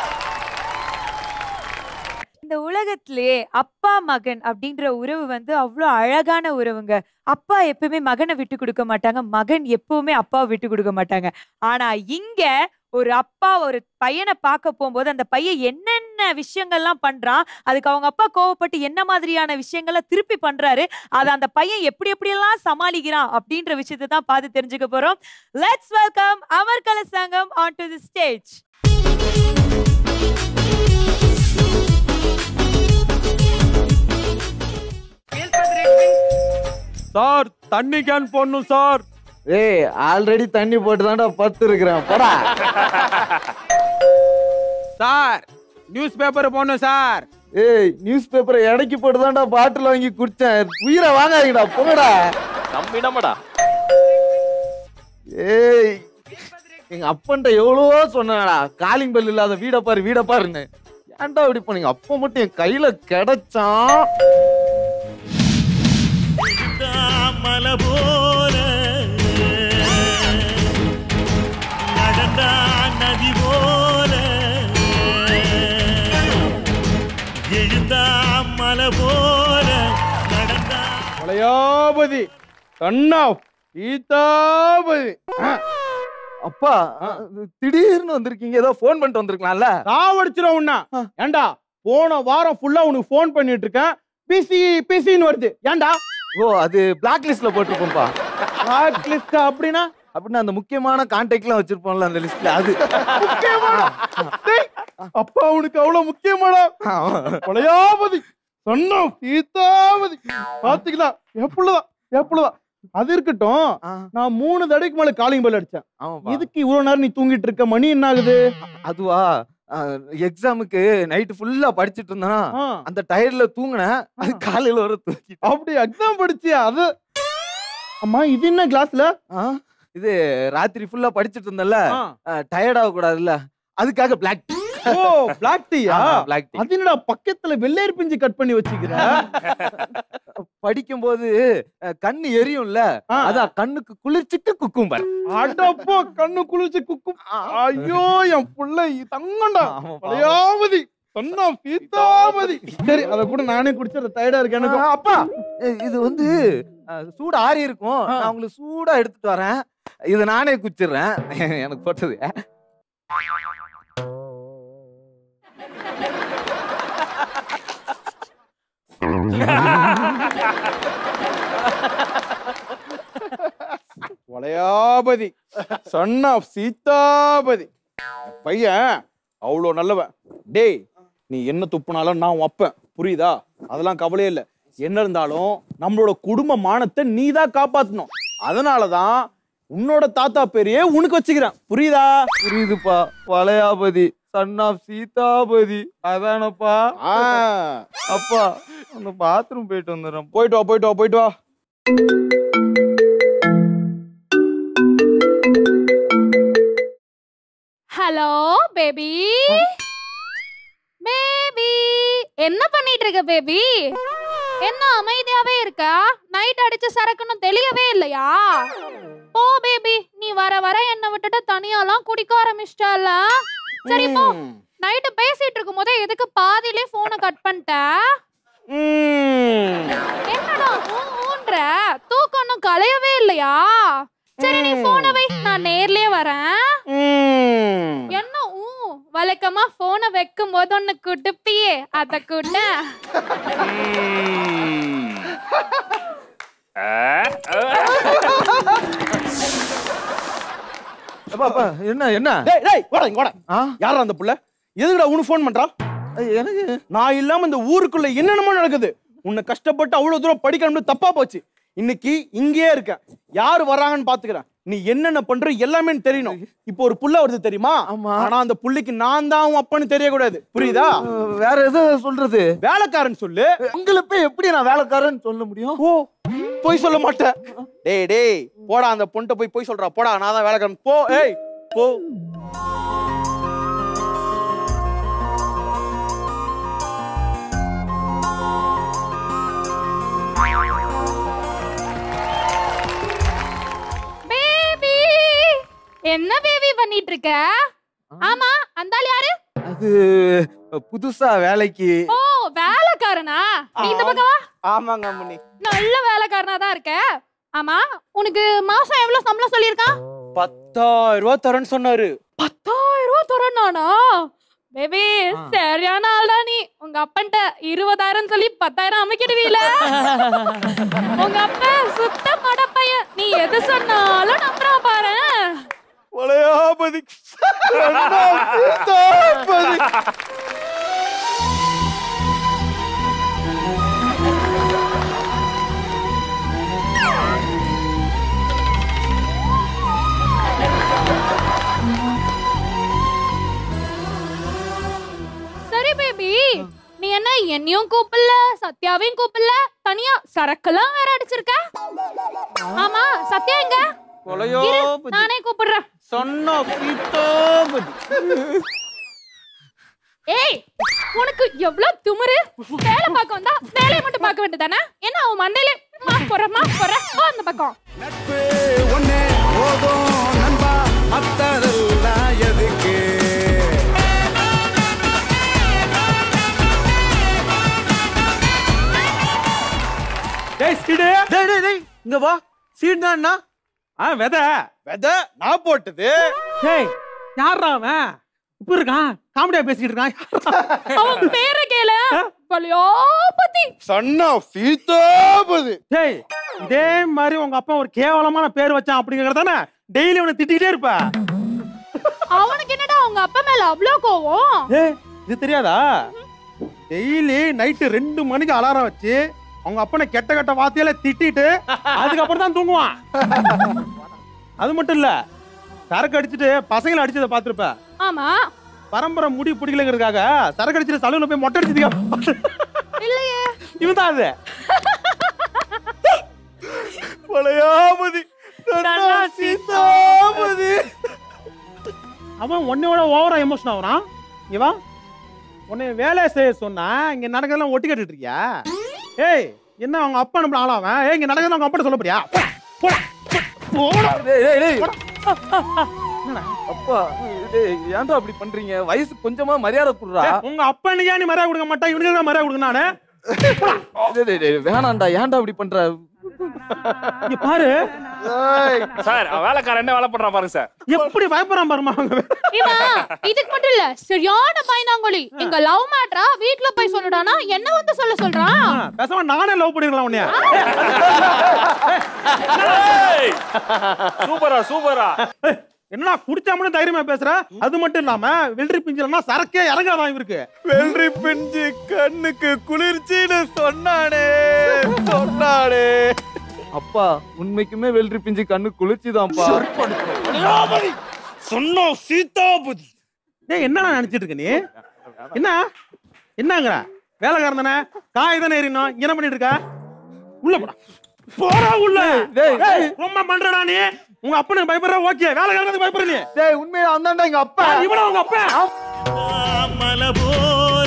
இந்த உலகத்திலேயே அப்பா மகன் அப்படின்ற உறவு வந்து அவ்வளோ அழகான உறவுங்க அப்பா எப்பவுமே மகனை விட்டு கொடுக்க மாட்டாங்க மகன் எப்பவுமே அப்பாவை விட்டு கொடுக்க மாட்டாங்க ஆனா இங்க ஒரு அப்பா ஒரு பையனை பார்க்க போகும்போது அந்த பையன் என்னென்ன விஷயங்கள்லாம் பண்றான் அதுக்கு அவங்க அப்பா கோவப்பட்டு என்ன மாதிரியான விஷயங்களை திருப்பி பண்றாரு அதை அந்த பையன் எப்படி எப்படியெல்லாம் சமாளிக்கிறான் அப்படின்ற விஷயத்தை தான் பார்த்து தெரிஞ்சுக்க போறோம் let's welcome Amar Kalasangam on to the stage sir தண்ணி கேன் போடணும் சார் ஏய் ஆல்ரெடி தண்ணி போட்டு தான்டா பத்து இருக்கிறேன் போடா சார் நியூஸ் பேப்பர் போடணும் சார் ஏய் நியூஸ் பேப்பரை இடைக்கு போட்டு தான்டா பாட்டில் வாங்கி குடிச்சேன் உயிரை வாங்காதீங்கடா போங்கடா நம்பினமடா ஏய் எங்க அப்பன்ட்ட எவ்வளவோ சொன்னேன்டா காலிங் பெல் இல்லாத வீட பாரு வீட பாருன்னு ஏன்டா இப்படி பண்ணீங்க அப்ப மட்டும் என் கையில கிடைச்சான் மலை போல நடந்தா நதி போல எழுந்தா மலை போல நடந்தா மலையாபதி கண்ணா ஈதாபதி அப்பா திடீர்னு வந்திருக்கீங்க ஏதோ ஃபோன் பண்ணிட்டு வந்திருக்கலாம்ல சாவடிச்சிடும் உன்ன ஏன்டா போன வாரம் ஃபுல்லா உனக்கு ஃபோன் பண்ணிட்டு இருக்கேன் பிசி பிசின்னு வருது ஏன்டா ஓ அது பிளாக் லிஸ்ட்ல போட்டிருப்போம்ப்பா பிளாக் லிஸ்ட் அப்படின்னா அப்படின்னா அந்த முக்கியமான கான்டாக்ட்லாம் வச்சிருப்போம்ல அந்த லிஸ்ட்ல அது டேய், அப்பா உனக்கு அவ்வளவு முக்கியமாடா கொலையாபதி சொன்னோம் சீதாபதி பாத்துக்கலாம் எப்படிதான் எப்படிதான் அது இருக்கட்டும் நான் மூணு தடவைக்கு மேல காலிங் பெல் அடிச்சேன் இதுக்கு இவ்வளவு நேரம் நீ தூங்கிட்டு இருக்க மணி என்ன ஆகுது அதுவா எக்ஸாமுக்கு நைட்டு ஃபுல்லா படிச்சிட்டு இருந்தேனா அந்த டயர்ல தூங்கினேன் அது காலையில வர தூக்கி அப்படி எக்ஸாம் படிச்சியா அது அம்மா இது என்ன கிளாஸ்ல இது ராத்திரி ஃபுல்லா படிச்சிட்டு இருந்தேன்ல டயர்ட் ஆக கூடாதுல்ல அதுக்காக பிளாக் ஓ பிளாக் டீயா பிளாக் டீ அது என்னடா பக்கத்துல வெள்ளேரி பிஞ்சு கட் பண்ணி வச்சுக்கிற படிக்கும்போது அஹ், கண்ணு எரியும்ல அதான் கண்ணுக்கு குளிர்ச்சிக்கு குக்கும்பர் அடப்போ கண்ணு குளிர்ச்சி குக்கும் ஐயோ என் புள்ள தங்கண்டா பழையாவதி சொன்னா சீதாபதி சரி அத கூட நானே குடிச்சு டயர்டா இருக்கேன் எனக்கு அப்பா அஹ், இது வந்து அஹ், சூடு ஆறி இருக்கும் நான் உங்களுக்கு சூடா எடுத்துட்டு வரேன் இதை நானே குச்சிடுறேன் எனக்கு போட்டது வளையாபதி சன் ஆஃப் சீதாபதி பையன் அவ்வளோ நல்லவன் டேய் நீ என்ன துப்புனாலும் நான் வைப்பேன் புரியுதா அதெல்லாம் கவலையே இல்லை என்ன இருந்தாலும் நம்மளோட குடும்ப மானத்தை நீ தான் காப்பாத்தணும் அதனால தான் உன்னோட தாத்தா பேரையே உனக்கு வச்சுக்கிறேன் புரியுதா புரியுதுப்பா வளையாபதி சன் ஆஃப் சீதாபதி அதானப்பா அப்பா அந்த பாத்ரூம் போயிட்டு வந்துடுறேன் போயிட்டு வா போயிட்டு வா போயிட்டு வா ஹலோ பேபி பேபி என்ன பண்ணிட்டு இருக்க பேபி என்ன அமைதியாவே இருக்கா நைட் அடிச்ச சரக்குன்னு தெளியவே இல்லையா ஓ பேபி நீ வர வர என்ன விட்டுட்டு தனியாலாம் குடிக்க ஆரம்பிச்சிட்டல சரி போ நைட்டு பேசிட்டு இருக்கும் போதே எதுக்கு பாதியிலே போனை கட் பண்ணிட்ட என்னடா ஊ ஊன்ற தூக்கம் இன்னும் கலையவே இல்லையா சரி நீ போனை வை நான் நேர்லயே வரேன் என்ன ஊ வழக்கமா போனை வைக்கும் போது ஒன்னு குடுப்பியே அத கூட அப்பா அப்பா என்ன என்ன டேய் டேய் வாடா இங்க வாடா யாரா அந்த புள்ள எதுக்குடா உனக்கு ஃபோன் பண்றா எனக்கு நான் இல்லாம இந்த ஊருக்குள்ள என்னென்னமோ நடக்குது உன்னை கஷ்டப்பட்டு அவ்வளவு தூரம் படிக்கணும்னு தப்பா போச்சு இன்னைக்கு இங்கேயே இருக்கேன் யாரு வர்றாங்கன்னு பாத்துக்கிறேன் நீ என்னென்ன பண்ற எல்லாமே எனக்கு தெரியணும் இப்போ ஒரு புள்ள வருது தெரியுமா ஆனா அந்த புள்ளைக்கு நான் தான் உன் அப்பன்னு தெரியக்கூடாது புரியுதா வேற எது சொல்றது வேலைக்காரன் சொல்லு உங்களை போய் எப்படி நான் வேலைக்காரன் சொல்ல முடியும் ஓ போய் சொல்ல மாட்டேன் டேய் டேய் போடா அந்த பொண்ணை போய் போய் சொல்றா போடா நான் தான் வேலைக்காரன் போ ஏய் போ பேபி என்ன பேபி பண்ணிட்டு இருக்க ஆமா அந்த ஆள் யாரு அது புதுசா வேலைக்கு ஓ வேலைக்காரனா நீ இந்த பக்கம் வா ஆமாங்க அம்மனி நல்ல வேலைக்காரனா தான் இருக்க ஆமா உனக்கு மாசம் எவ்வளவு சம்பளம் சொல்லியிருக்கான் பத்தாயிரம் ரூபாய் தரேன்னு சொன்னாரு பத்தாயிரம் ரூபா தரனானா பேபி சரியான ஆள்டா நீ உங்க அப்பன்ட்ட இருபதாயிரம் சொல்லி பத்தாயிரம் அமைக்கிடுவீல உங்க அப்பா சுத்த மடப்பையன் நீ எது சொன்னாலும் நம்புறான் பாரு வளையாபதி சீதாபதி சரி பேபி நீ என்ன என்னையும் கூப்பிடல சத்யாவையும் கூப்பிடல தனியா சரக்கெல்லாம் வேற அடிச்சிருக்க ஆமா சத்யா எங்க இரு, வளையாபதி நானே கூப்பிடுறேன் சொன்ன சீதாபதி ஏய் உனக்கு எவ்வளவு திமிரு வேலை பார்க்க வந்தா வேலையை மட்டும் பார்க்க வேண்டியதானே என்ன அவன் மண்டையில மா போற மா போற போ அந்த பக்கம் ஒன்னே போதும் நண்பா மத்ததெல்லாம் எதுக்கு டேய் சீடு டேய் டேய் டேய் இங்க வா சீடு தான் ஆ விதை விதை நான் போட்டது டேய் யாரா அவன் இப்ப இருக்கான் காமெடியா பேசிட்டு இருக்கான் அவன் பேரை கேளு பலியோபதி சன்னா சீதாபதி டேய் இதே மாதிரி உங்க அப்பா ஒரு கேவலமான பேர் வச்சான் அப்படிங்கறத தானே டெய்லி அவனை திட்டிக்கிட்டே இருப்ப அவனுக்கு என்னடா அவங்க அப்பா மேல அவ்வளோ கோவம் ஏய் இது தெரியாதா டெய்லி நைட்டு ரெண்டு மணிக்கு அலாரம் வச்சு அவங்க அப்பனை கெட்ட கெட்ட வார்த்தையில திட்டிட்டு அதுக்கப்புறம் தான் தூங்குவான் அது மட்டும் இல்ல சரக்கு அடிச்சுட்டு பசங்களை அடிச்சதை பார்த்திருப்ப ஆமா பரம்பரை முடி பிடிக்கலங்கிறதுக்காக சரக்கு அடிச்சுட்டு சலூன்ல போய் மொட்டை அடிச்சதுக்கு இல்லையே இவன் தான் அது வளையாபதி சன்னா சீதாபதி அவன் உன்னையோட ஓவரா எமோஷன் ஆகுறான் இவன் உன்னை வேலை செய்ய சொன்னா இங்க நடக்கிறதெல்லாம் ஒட்டி கேட்டுட்டு இருக்கியா ஏய் என்ன அவங்க அப்பா நம்மள ஆளாவன் ஏய் இங்க நடக்கிறத அவங்க அப்பா சொல்ல போறியா போடா, போடா, போடா. டேய் டேய் டேய் அப்பா டேய் ஏன்டா அப்படி பண்றீங்க வயசு கொஞ்சமா மரியாதை குடுறா ஏய், உங்க அப்பா நீ ஏன் நீ மரியாதை கொடுக்க மாட்டா இவனுக்கு தான் மரியாதை கொடுக்க நானு டேய் டேய் டேய் வேணாம்டா ஏன்டா அப்படி பண்ற இங்க பாரு சார் வேலைக்காரன் என்ன வேலை பண்றான் பாருங்க சார் எப்படி பயப்படுறான் பாருமா அவங்க இவன் இதுக்கு மட்டும் இல்ல சரியான பயந்தாங்கொழி எங்க லவ் மேட்ரா வீட்ல போய் சொல்லுடானா என்ன வந்து சொல்ல சொல்றான் பேசாம நானே லவ் பண்ணிருக்கலாம் உன்னைய சூப்பரா சூப்பரா என்னடா குடிச்சா மட்டும் தைரியமா பேசுற அது மட்டும் இல்லாம வெள்ளரி பிஞ்சலன்னா சரக்கே இறங்காதான் இவருக்கு வெள்ளரி பிஞ்சு கண்ணுக்கு குளிர்ச்சின்னு சொன்னானே சொன்னானே அப்பா உண்மைக்குமே வெள்ளரி பிஞ்சு கண்ணு குளிர்ச்சிதான்ப்பா சொன்ன சீதாபதி டேய் என்னடா நினைச்சிட்டு இருக்க நீ என்ன என்னங்கிற வேலைக்காரன் தானே காய் தானே ஏறினோம் இங்க என்ன பண்ணிட்டு இருக்க உள்ள போடா போடா உள்ள டேய், ஏய், ரொம்ப பண்றடா நீ உங்க அப்பனுக்கு பயப்படுற ஓகே வேலைக்காரனுக்கு பயப்படுற நீ டேய் உண்மையா அவன்தான்டா எங்க அப்பா இவன உங்க அப்பா மலை போல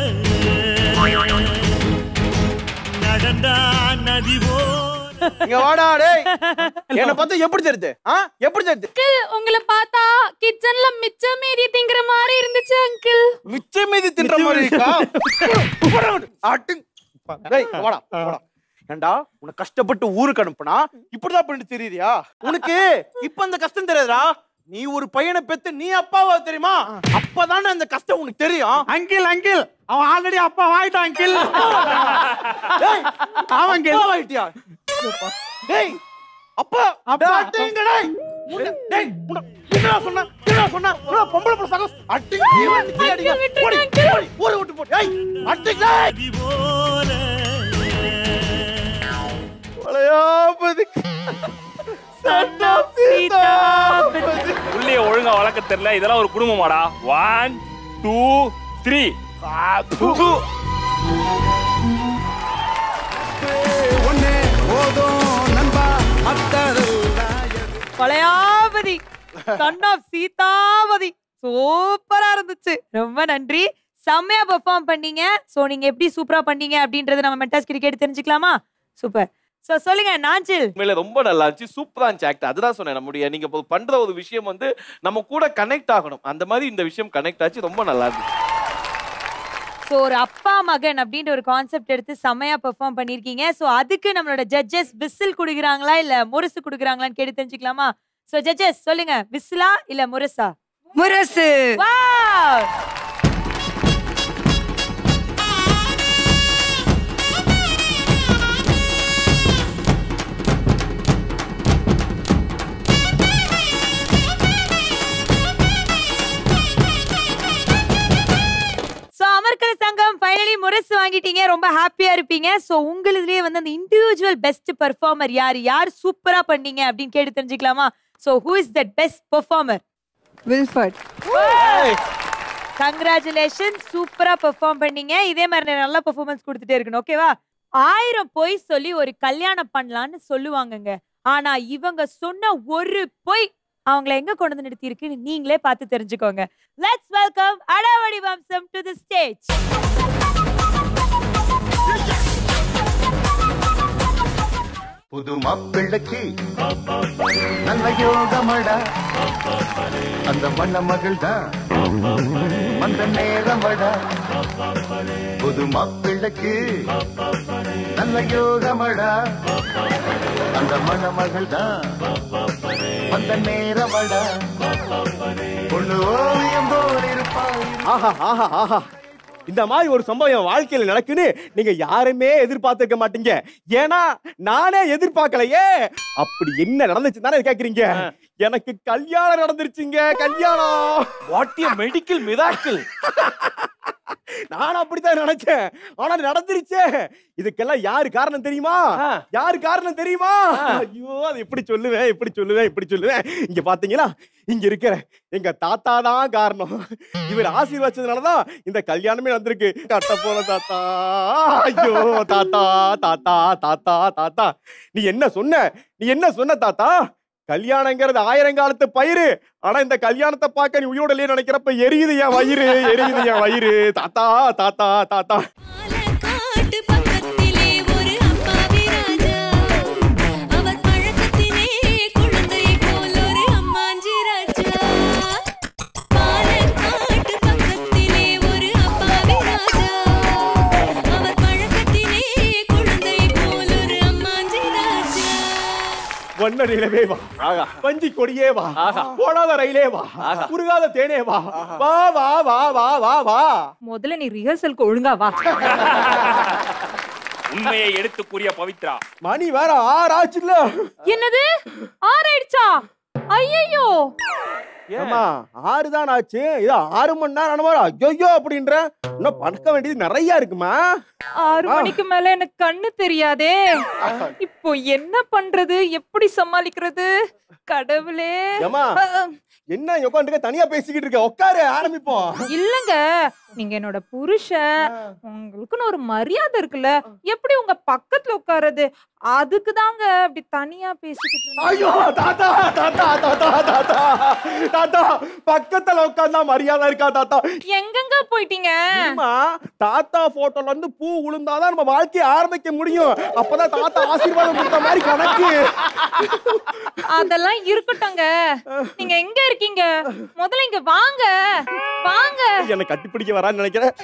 நடந்தா நதி போல இங்க வாடா டேய் என்ன பார்த்தா எப்படி தெரியுது ஆ எப்படி தெரியுது அங்கிள் உங்களை பார்த்தா கிச்சன்ல மிச்சம் மீதி திங்கிற மாதிரி இருந்துச்சு அங்கிள் மிச்ச மீதி தின்ற மாதிரி இருக்கா அட்டு டேய் வாடா வாடா ஏண்டா உனக்கு கஷ்டப்பட்டு ஊருக்கு அனுப்புனா இப்படிதான் பண்ணிட்டு தெரியுறியா உனக்கு இப்ப அந்த கஷ்டம் தெரியாதுடா நீ ஒரு பையனை பெத்து நீ அப்பாவா தெரியுமா அப்பதானே அந்த கஷ்டம் உனக்கு தெரியும் அங்கிள் அங்கிள் அவன் ஆல்ரெடி அப்பா ஆயிட்டான் அங்கிள் டேய் அவன் அங்கிள் அப்பா ஆயிட்டியா டேய் அப்பா அப்பா. டேய், டேய், டேய். உன்னை- டேய், உன்னை- என்னடா சொன்ன என்னடா சொன்ன என்னடா பொம்பளை புள்ள சகோஸ் அடிங்க அடிங்க அடிங்க ஓடி ஓடி ஓடி விட்டு போடு ஏய் அடிங்க வளையாபதி புள்ளைய ஒழுங்கா வளர்க்க தெரியல இதெல்லாம் ஒரு குடும்பமாடா ஒன் டூ த்ரீ ஒன்னே போதும் நண்பா மத்ததெல்லாம் பழையாபதி சன் ஆஃப் சீதாபதி சூப்பரா இருந்துச்சு ரொம்ப நன்றி செம்மையா பெர்ஃபார்ம் பண்ணீங்க சோ நீங்க எப்படி சூப்பரா பண்ணீங்க அப்படின்றது நம்ம மெட்டாஸ் கிட்ட கேட்டு தெரிஞ்சுக்கலாமா சூப்பர் சோ சொல்லுங்க நாஞ்சில் உண்மையில ரொம்ப நல்லா இருந்துச்சு சூப்பரா இருந்துச்சு ஆக்ட் அதுதான் சொன்னேன் நம்முடைய நீங்க இப்போ பண்ற ஒரு விஷயம் வந்து நம்ம கூட கனெக்ட் ஆகணும் அந்த மாதிரி இந்த விஷயம் கனெக்ட் ஆச்சு ரொம்ப நல்லா இருந்துச்சு ஸோ ஒரு அப்பா மகன் அப்படின்ற ஒரு கான்செப்ட் எடுத்து செம்மையா பெர்ஃபார்ம் பண்ணிருக்கீங்க ஸோ அதுக்கு நம்மளோட ஜட்ஜஸ் விசில் கொடுக்குறாங்களா இல்ல முரசு கொடுக்குறாங்களான்னு கேட்டு தெரிஞ்சுக்கலாமா ஸோ ஜட்ஜஸ் சொல்லுங்க விசிலா இல்ல முரசா முரசு வாவ் ஸோ அமர்கல சங்கம் ஃபைனலி முரசு வாங்கிட்டீங்க ரொம்ப ஹாப்பியா இருப்பீங்க ஸோ உங்களுதுலயே வந்து அந்த இண்டிவிஜுவல் பெஸ்ட் பெர்ஃபார்மர் யார் யார் சூப்பரா பண்ணீங்க அப்படின்னு கேட்டு தெரிஞ்சுக்கலாமா so who is that best performer Wilfred congratulation சூப்பரா பெர்ஃபார்ம் பண்ணீங்க இதே மாதிரி நல்ல பெர்ஃபார்மன்ஸ் கொடுத்துட்டே இருக்கணும் ஓகேவா ஆயிரம் பொய் சொல்லி ஒரு கல்யாணம் பண்ணலாம்னு சொல்லுவாங்கங்க ஆனா இவங்க சொன்ன ஒரு பொய் அவங்கள எங்க கொண்டு வந்து நிறுத்தி இருக்குன்னு நீங்களே பார்த்து தெரிஞ்சுக்கோங்க லெட்ஸ் வெல்கம் அடாவடி வம்சம் டு தி ஸ்டேஜ் புது மாப்பிள்ளைக்கு நல்ல யோகமடா அந்த மண்ண மகள் தான் வந்த நேரமடா புது மாப்பிள்ளைக்கு நல்ல யோகமடா அந்த மண மகள் தான் வந்த நேரமடா பொண்ணு ஓவியம் போல் இருப்பாய் ஆஹா ஆஹா ஆஹா இந்த மாதிரி ஒரு சம்பவம் என் வாழ்க்கையில நடக்குன்னு நீங்க யாருமே எதிர்பார்த்திருக்க மாட்டீங்க ஏன்னா நானே எதிர்பார்க்கலையே அப்படி என்ன நடந்துச்சு தானே கேக்குறீங்க எனக்கு கல்யாணம் நடந்துருச்சுங்க கல்யாணம் வாட் ஏ மெடிக்கல் மிராக்கிள் நான் அப்படித்தான் நினைச்சேன் ஆனா நடந்துருச்சே இதுக்கெல்லாம் யாரு காரணம் தெரியுமா யாரு காரணம் தெரியுமா ஐயோ அது எப்படி சொல்லுவேன் எப்படி சொல்லுவேன் எப்படி சொல்லுவேன் இங்க பாத்தீங்களா இங்க இருக்கிற எங்க தாத்தா தான் காரணம் இவர் ஆசீர்வச்சதுனாலதான் இந்த கல்யாணமே நடந்திருக்கு கட்ட போல தாத்தா ஐயோ தாத்தா தாத்தா தாத்தா தாத்தா நீ என்ன சொன்ன நீ என்ன சொன்ன தாத்தா கல்யாணங்கிறது ஆயிரங்காலத்து பயிறு ஆனா இந்த கல்யாணத்தை பார்க்க நீ உயிரோட இல்லையே நினைக்கிறப்ப எரியுது என் வயிறு எரியுது என் வயிறு தாத்தா தாத்தா தாத்தா வண்ண நிலவே வா வஞ்சி கொடியே வா போடாத ரயிலே வா குறுகாத தேனே வா வா வா வா வா வா வா முதல்ல நீ ரிஹர்சலுக்கு ஒழுங்கா வா உண்மையை எடுத்து கூறிய பவித்ரா மணி வேற ஆறாச்சுல்ல என்னது ஆறாயிடுச்சா ஐயோ ஏமா ஆறு தான் ஆச்சு இது ஆறு மணி நேரம் ஆனமா ஐயோ அப்படின்ற இன்னும் பறக்க வேண்டியது நிறைய இருக்குமா ஆறு மணிக்கு மேல எனக்கு கண்ணு தெரியாதே இப்போ என்ன பண்றது எப்படி சமாளிக்கிறது கடவுளே ஏமா என்ன உட்காந்துக்க தனியா பேசிக்கிட்டு இருக்க உட்காரு ஆரம்பிப்போம் இல்லங்க நீங்க என்னோட புருஷன் உங்களுக்குன்னு ஒரு மரியாதை இருக்குல்ல எப்படி உங்க பக்கத்துல உட்காருது அதுக்கு தாங்க அப்படி தனியா பேசிக்கிட்டு இருந்தேன். ஐயோ தாத்தா தாத்தா தாத்தா தாத்தா தாத்தா பக்கத்துல உட்கார்ந்தா மரியாதை இருக்கா தாத்தா எங்கெங்க போயிட்டீங்க அம்மா தாத்தா போட்டோல இருந்து பூ விழுந்தாதான் நம்ம வாழ்க்கையை ஆரம்பிக்க முடியும் அப்பதான் தாத்தா ஆசீர்வாதம் கொடுத்த மாதிரி கணக்கு அதெல்லாம் இருக்கட்டும்ங்க நீங்க எங்க இருக்கீங்க முதல்ல இங்க வாங்க வாங்க என்னை கட்டிப்பிடிக்க வரான்னு நினைக்கிறேன்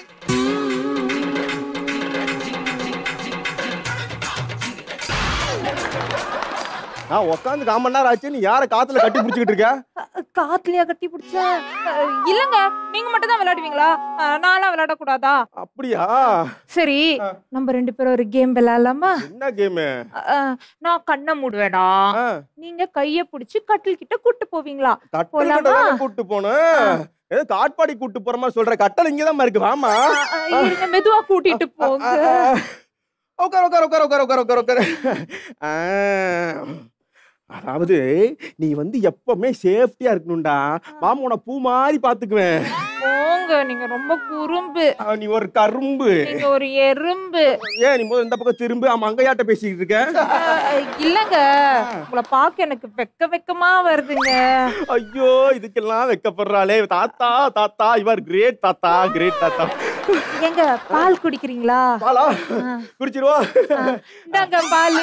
நான் உட்காந்து கால் மணி நேரம் ஆச்சு நீ யார காத்துல கட்டி பிடிச்சிக்கிட்டு இருக்க காத்துலயா கட்டி பிடிச்ச இல்லங்க நீங்க மட்டும் தான் விளையாடுவீங்களா அஹ், நான்லாம் விளையாட கூடாதா அப்படியா சரி நம்ம ரெண்டு பேரும் ஒரு கேம் விளையாடலாமா என்ன கேமு அஹ், நான் கண்ணை மூடுவேடா நீங்க கைய பிடிச்சு கட்டில் கிட்ட கூட்டு போவீங்களா கட்டல் கூட்டு போனேன் ஏதோ காட்பாடி கூட்டு போற மாதிரி சொல்ற கட்டல் இங்கதான் இருக்கு வாமா அஹ், இருங்க மெதுவா கூட்டிட்டு போங்க உட்கார உட்கார உட்கார உட்கார உட்கார உட்கார உட்கார ஆ, அதாவது நீ வந்து எப்பவுமே சேஃப்டியா இருக்கணும்டா மாமா உன பூ மாதிரி பாத்துக்குவேன் போங்க நீங்க ரொம்ப குறும்பு ஆ, நீ ஒரு கரும்பு நீங்க ஒரு எறும்பு ஏன் நீ முதல்ல இந்த பக்கம் திரும்ப ஆமா அங்கையாட்ட பேசிக்கிட்டு இருக்க அஹ், இல்லங்க உங்களை பார்க்க எனக்கு வெக்க வெக்கமா வருதுங்க ஐயோ இதுக்கெல்லாம் வெக்கப்படுறாளே தாத்தா தாத்தா இவர் கிரேட் தாத்தா கிரேட் தாத்தா எங்க பால் குடிக்கிறீங்களா பாலா குடிச்சிருவா இந்தாங்க பால்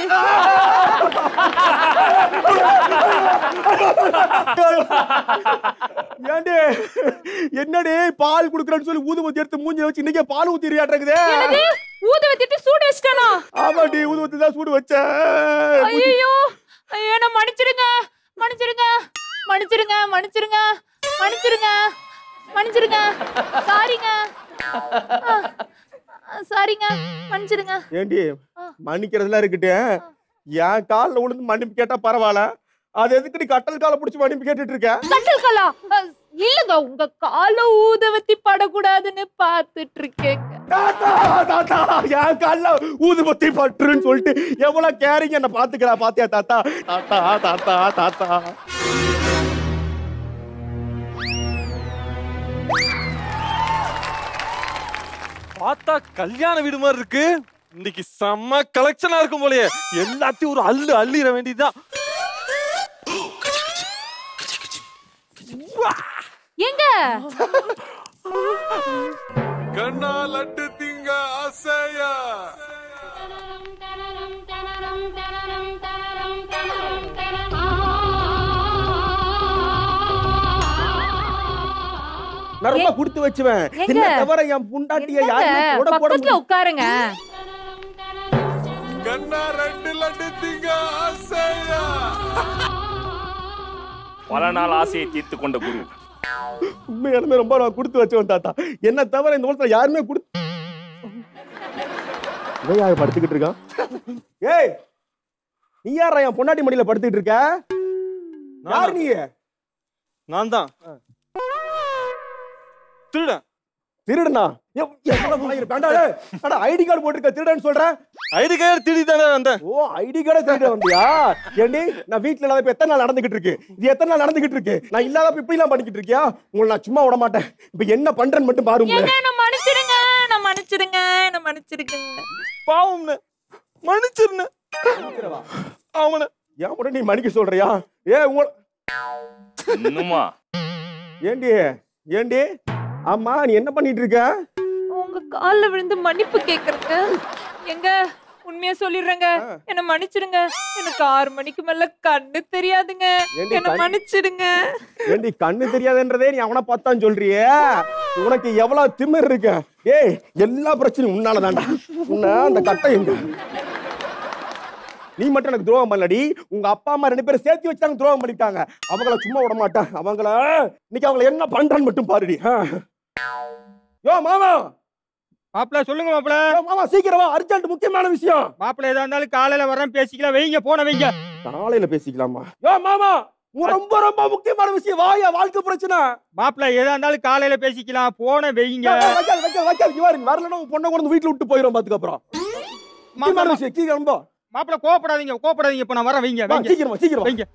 ஏண்டே என்னடே பால் குடுக்கறேன்னு சொல்லி ஊதுபத்தி எடுத்து மூஞ்சி வச்சு இன்னைக்கே பால் ஊத்திரியாட்டிருக்குதே என்னது ஊது வச்சிட்டு சூடு வச்சிட்டானா ஆமாடி ஊதுபத்தி தான் சூடு வச்ச ஐயோ என்ன மன்னிச்சிடுங்க மன்னிச்சிடுங்க மன்னிச்சிடுங்க மன்னிச்சிடுங்க மன்னிச்சிடுங்க மன்னிச்சிடுங்க சாரிங்க சாரிங்க மன்னிச்சிடுங்க ஏண்டி மன்னிக்கிறதுலாம் இருக்கட்டு என் கால்ல விழுந்து மன்னிப்பு கேட்டா பரவாயில்ல அது எதுக்கு நீ கட்டல் காலை பிடிச்சி மன்னிப்பு கேட்டுட்டு இருக்க கட்டல் கலா அஹ், இல்லங்க உங்க கால ஊதவத்தி படக்கூடாதுன்னு பாத்துட்டு இருக்கேங்க தாத்தா தாத்தா என் கால்ல ஊதுபத்தி பட்டுருன்னு சொல்லிட்டு எவ்வளவு கேரிங் என்ன பாத்துக்கிறா பாத்தியா தாத்தா தாத்தா தாத்தா தாத்தா பார்த்தா கல்யாண வீடு மாதிரி இருக்கு இன்னைக்கு செம்ம கலெக்ஷனா இருக்கும் போலயே எல்லாத்தையும் ஒரு அள்ளு அள்ளிட வேண்டியதுதான் எங்க கண்ணா லட்டு திங்க ஆசையா நான் ரொம்ப கொடுத்து வச்சுவேன் எங்க? என்ன தவிர என் புண்டாட்டிய யாருமே தொட போட பக்கத்துல முடியாது. உட்காருங்க கண்ணா ரெண்டு லட்டு திங்க ஆசையா பல நாள் ஆசையை தீர்த்து கொண்ட குரு உண்மையாலுமே ரொம்ப நான் கொடுத்து வச்சவன் தாத்தா என்ன தவிர இந்த உலகத்துல யாருமே கொடுத்து இவன் யாரு படுத்துக்கிட்டு இருக்கான் ஏய் நீ யாரா என் பொண்டாட்டி மடியில படுத்துக்கிட்டு இருக்க யார் நீ நான் தான் திருடன் திருடனா எவ்- எவ்வளவு வாயிரு, வேண்டா, டேய். அட, ஐடி கார்டு போட்டிருக்க திருடன்னு சொல்றேன் ஐடி கார்டு திருடி தானே வந்தேன் ஓ ஐடி கார்டை திருட வந்தியா ஏண்டி நான் வீட்ல இல்லாத இப்ப எத்தனை நாள் நடந்துகிட்டு இருக்கு இது எத்தனை நாள் நடந்துகிட்டு இருக்கு நான் இல்லாதப்ப இப்படி எல்லாம் பண்ணிக்கிட்டு இருக்கியா உங்களை நான் சும்மா விட மாட்டேன் இப்ப என்ன பண்றேன்னு மட்டும் பாருங்க ஏங்க என்ன மன்னிச்சிடுங்க என்ன மன்னிச்சிடுங்க என்ன மன்னிச்சிடுங்க பாவம்னு மன்னிச்சிருந்தேன் அவனை ஏன் கூட நீ மன்னிக்க சொல்றியா ஏ உங்க இன்னுமா ஏண்டி ஏண்டி ஆமா நீ என்ன பண்ணிட்டு இருக்க உங்க கால்ல விழுந்து மன்னிப்பு கேக்குறேங்க எங்க உண்மையா சொல்லிடுறேங்க என்ன மன்னிச்சிடுங்க எனக்கு ஆறு மணிக்கு மேல கண்ணு தெரியாதுங்க ஏண்டி என்ன கண்- மன்னிச்சிடுங்க ஏண்டி கண்ணு தெரியாதுன்றதே நீ அவனை பார்த்தான் சொல்றியே உனக்கு எவ்வளவு திமிர் இருக்க ஏய் எல்லா பிரச்சனையும் உன்னால தான்டா உன்னை அந்த கட்டை எங்க நீ மட்டும் எனக்கு துரோகம் பண்ணலடி உங்க அப்பா அம்மா ரெண்டு பேரும் சேர்த்து வச்சாங்க துரோகம் பண்ணிட்டாங்க அவங்கள சும்மா விட மாட்டேன் அவங்கள இன்னைக்கு அவங்கள என்ன பண்றான்னு மட்டும் பாருடி ஆ. யோ மாமா மாப்பிள்ள சொல்லுங்க மாப்பிள்ள யோ, மாமா சீக்கிரம் வா அர்ஜென்ட் முக்கியமான விஷயம் மாப்பிள்ள எதா இருந்தாலும் காலையில வரேன் பேசிக்கலாம் வைங்க போன வைங்க காலையில பேசிக்கலாமா யோ மாமா உங்க ரொம்ப ரொம்ப முக்கியமான விஷயம் வாயா வாழ்க்கை பிரச்சனை மாப்பிள்ள எதா இருந்தாலும் காலையில பேசிக்கலாம் போன வைங்க வைக்காது வைக்காது வைக்காது இவரு வரலன்னா உன் பொண்ணை கொண்டு வந்து வீட்டுல விட்டு போயிடும் பாத்துக்கு அப்புறம் முக்கியமான விஷயம் சீக்கிரம் ரொம்ப மாப்பிள்ள கோபப்படாதீங்க கோபப்படாதீங்க இப்ப நான் வரேன் வைங்க வா, வைங்க சீக்கிரமா சீக்கிரம் வைங்க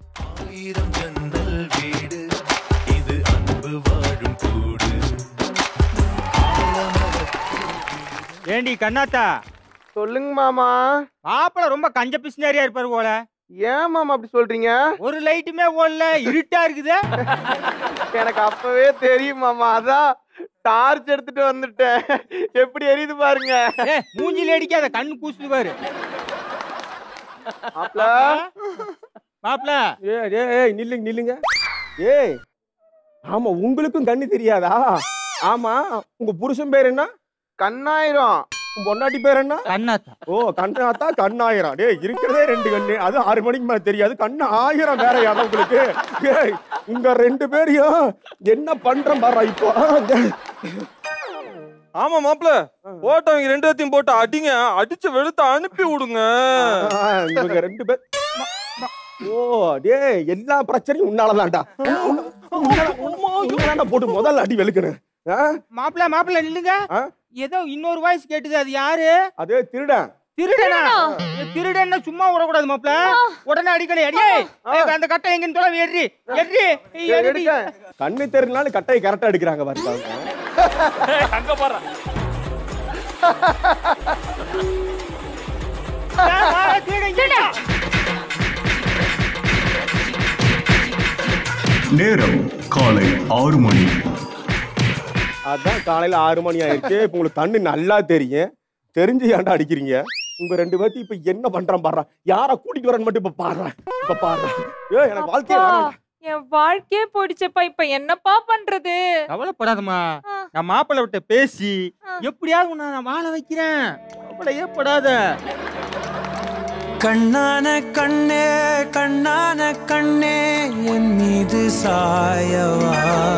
ஏண்டி கண்ணாத்தா சொல்லுங்க மாமா மாப்பிள்ள ரொம்ப கஞ்ச பிசினாரியா இருப்பாரு போல ஏன் மாமா அப்படி சொல்றீங்க ஒரு லைட்டுமே ஓடல இருட்டா இருக்குது எனக்கு அப்பவே தெரியும் மாமா அதான் டார்ச் எடுத்துட்டு வந்துட்டேன் எப்படி எரியுது பாருங்க மூஞ்சில அடிக்காத கண்ணு கூசுது பாரு மாப்ள மாப்பிள்ள ஏய் ஏய், ஏய் நில்லுங்க நில்லுங்க ஏய் ஆமா உங்களுக்கும் கண்ணு தெரியாதா ஆமா உங்க புருஷன் பேர் என்ன கண்ணாயிரம் உன் பொண்டாட்டி பேர் என்ன கண்ணாத்தா ஓ கண்ணாத்தா கண்ணாயிரம் டேய் இருக்கிறதே ரெண்டு கண்ணு அது ஆறு மணிக்கு மேல தெரியாது கண்ணு ஆயிரம் வேற யாரும் உங்களுக்கு ஏய் உங்க ரெண்டு பேரையும் என்ன பண்றேன் பாரு இப்போ ஆமா மாப்பிள போட்டவங்க ரெண்டு பேத்தையும் போட்டு அடிங்க அடிச்சு வெளுத்து அனுப்பி விடுங்க இவங்க ரெண்டு பேர் ஓ டேய் எல்லா பிரச்சனையும் உன்னாலதான்டா உன்னால போட்டு முதல்ல அடி வெளுக்கணும் ஆ? மாப்பிள மாப்பிள நில்லுங்க ஏதோ இன்னொரு வாய்ஸ் கேட்டுது அது யாரு அதே திருடன் திருடனா திருடன்னா சும்மா விடக்கூடாது மாப்பிள உடனே அடிக்கணும் அடியே ஏய், அந்த கட்டை எங்கன்னு தொலை எட்ரி எட்ரி எட்ரி கண்ணு தெரினாலும் கட்டையை கரெக்டா எடுக்கிறாங்க பாருங்க அங்க பாரு நேரம் காலை ஆறு மணி அதான் காலையில ஆறு மணி ஆயிடுச்சு இப்ப உங்களுக்கு கண்ணு நல்லா தெரியும் தெரிஞ்சு ஏன்டா அடிக்கிறீங்க உங்க ரெண்டு பேர்த்தையும் இப்ப என்ன பண்றான் பாடுறான் யார கூட்டிட்டு வரேன்னு மட்டும் இப்ப பாடுறேன் இப்ப பாடுறேன் ஏ எனக்கு வாழ்க்கையே வேணாம். என் வாழ்க்கையே போயிடுச்சப்பா இப்ப என்னப்பா பண்றது கவலைப்படாதம்மா நான் மாப்பிள்ளை விட்ட பேசி எப்படியாவது உன்னை நான் வாழ வைக்கிறேன் கவலையே படாத கண்ணான கண்ணே கண்ணான கண்ணே என் மீது சாயவா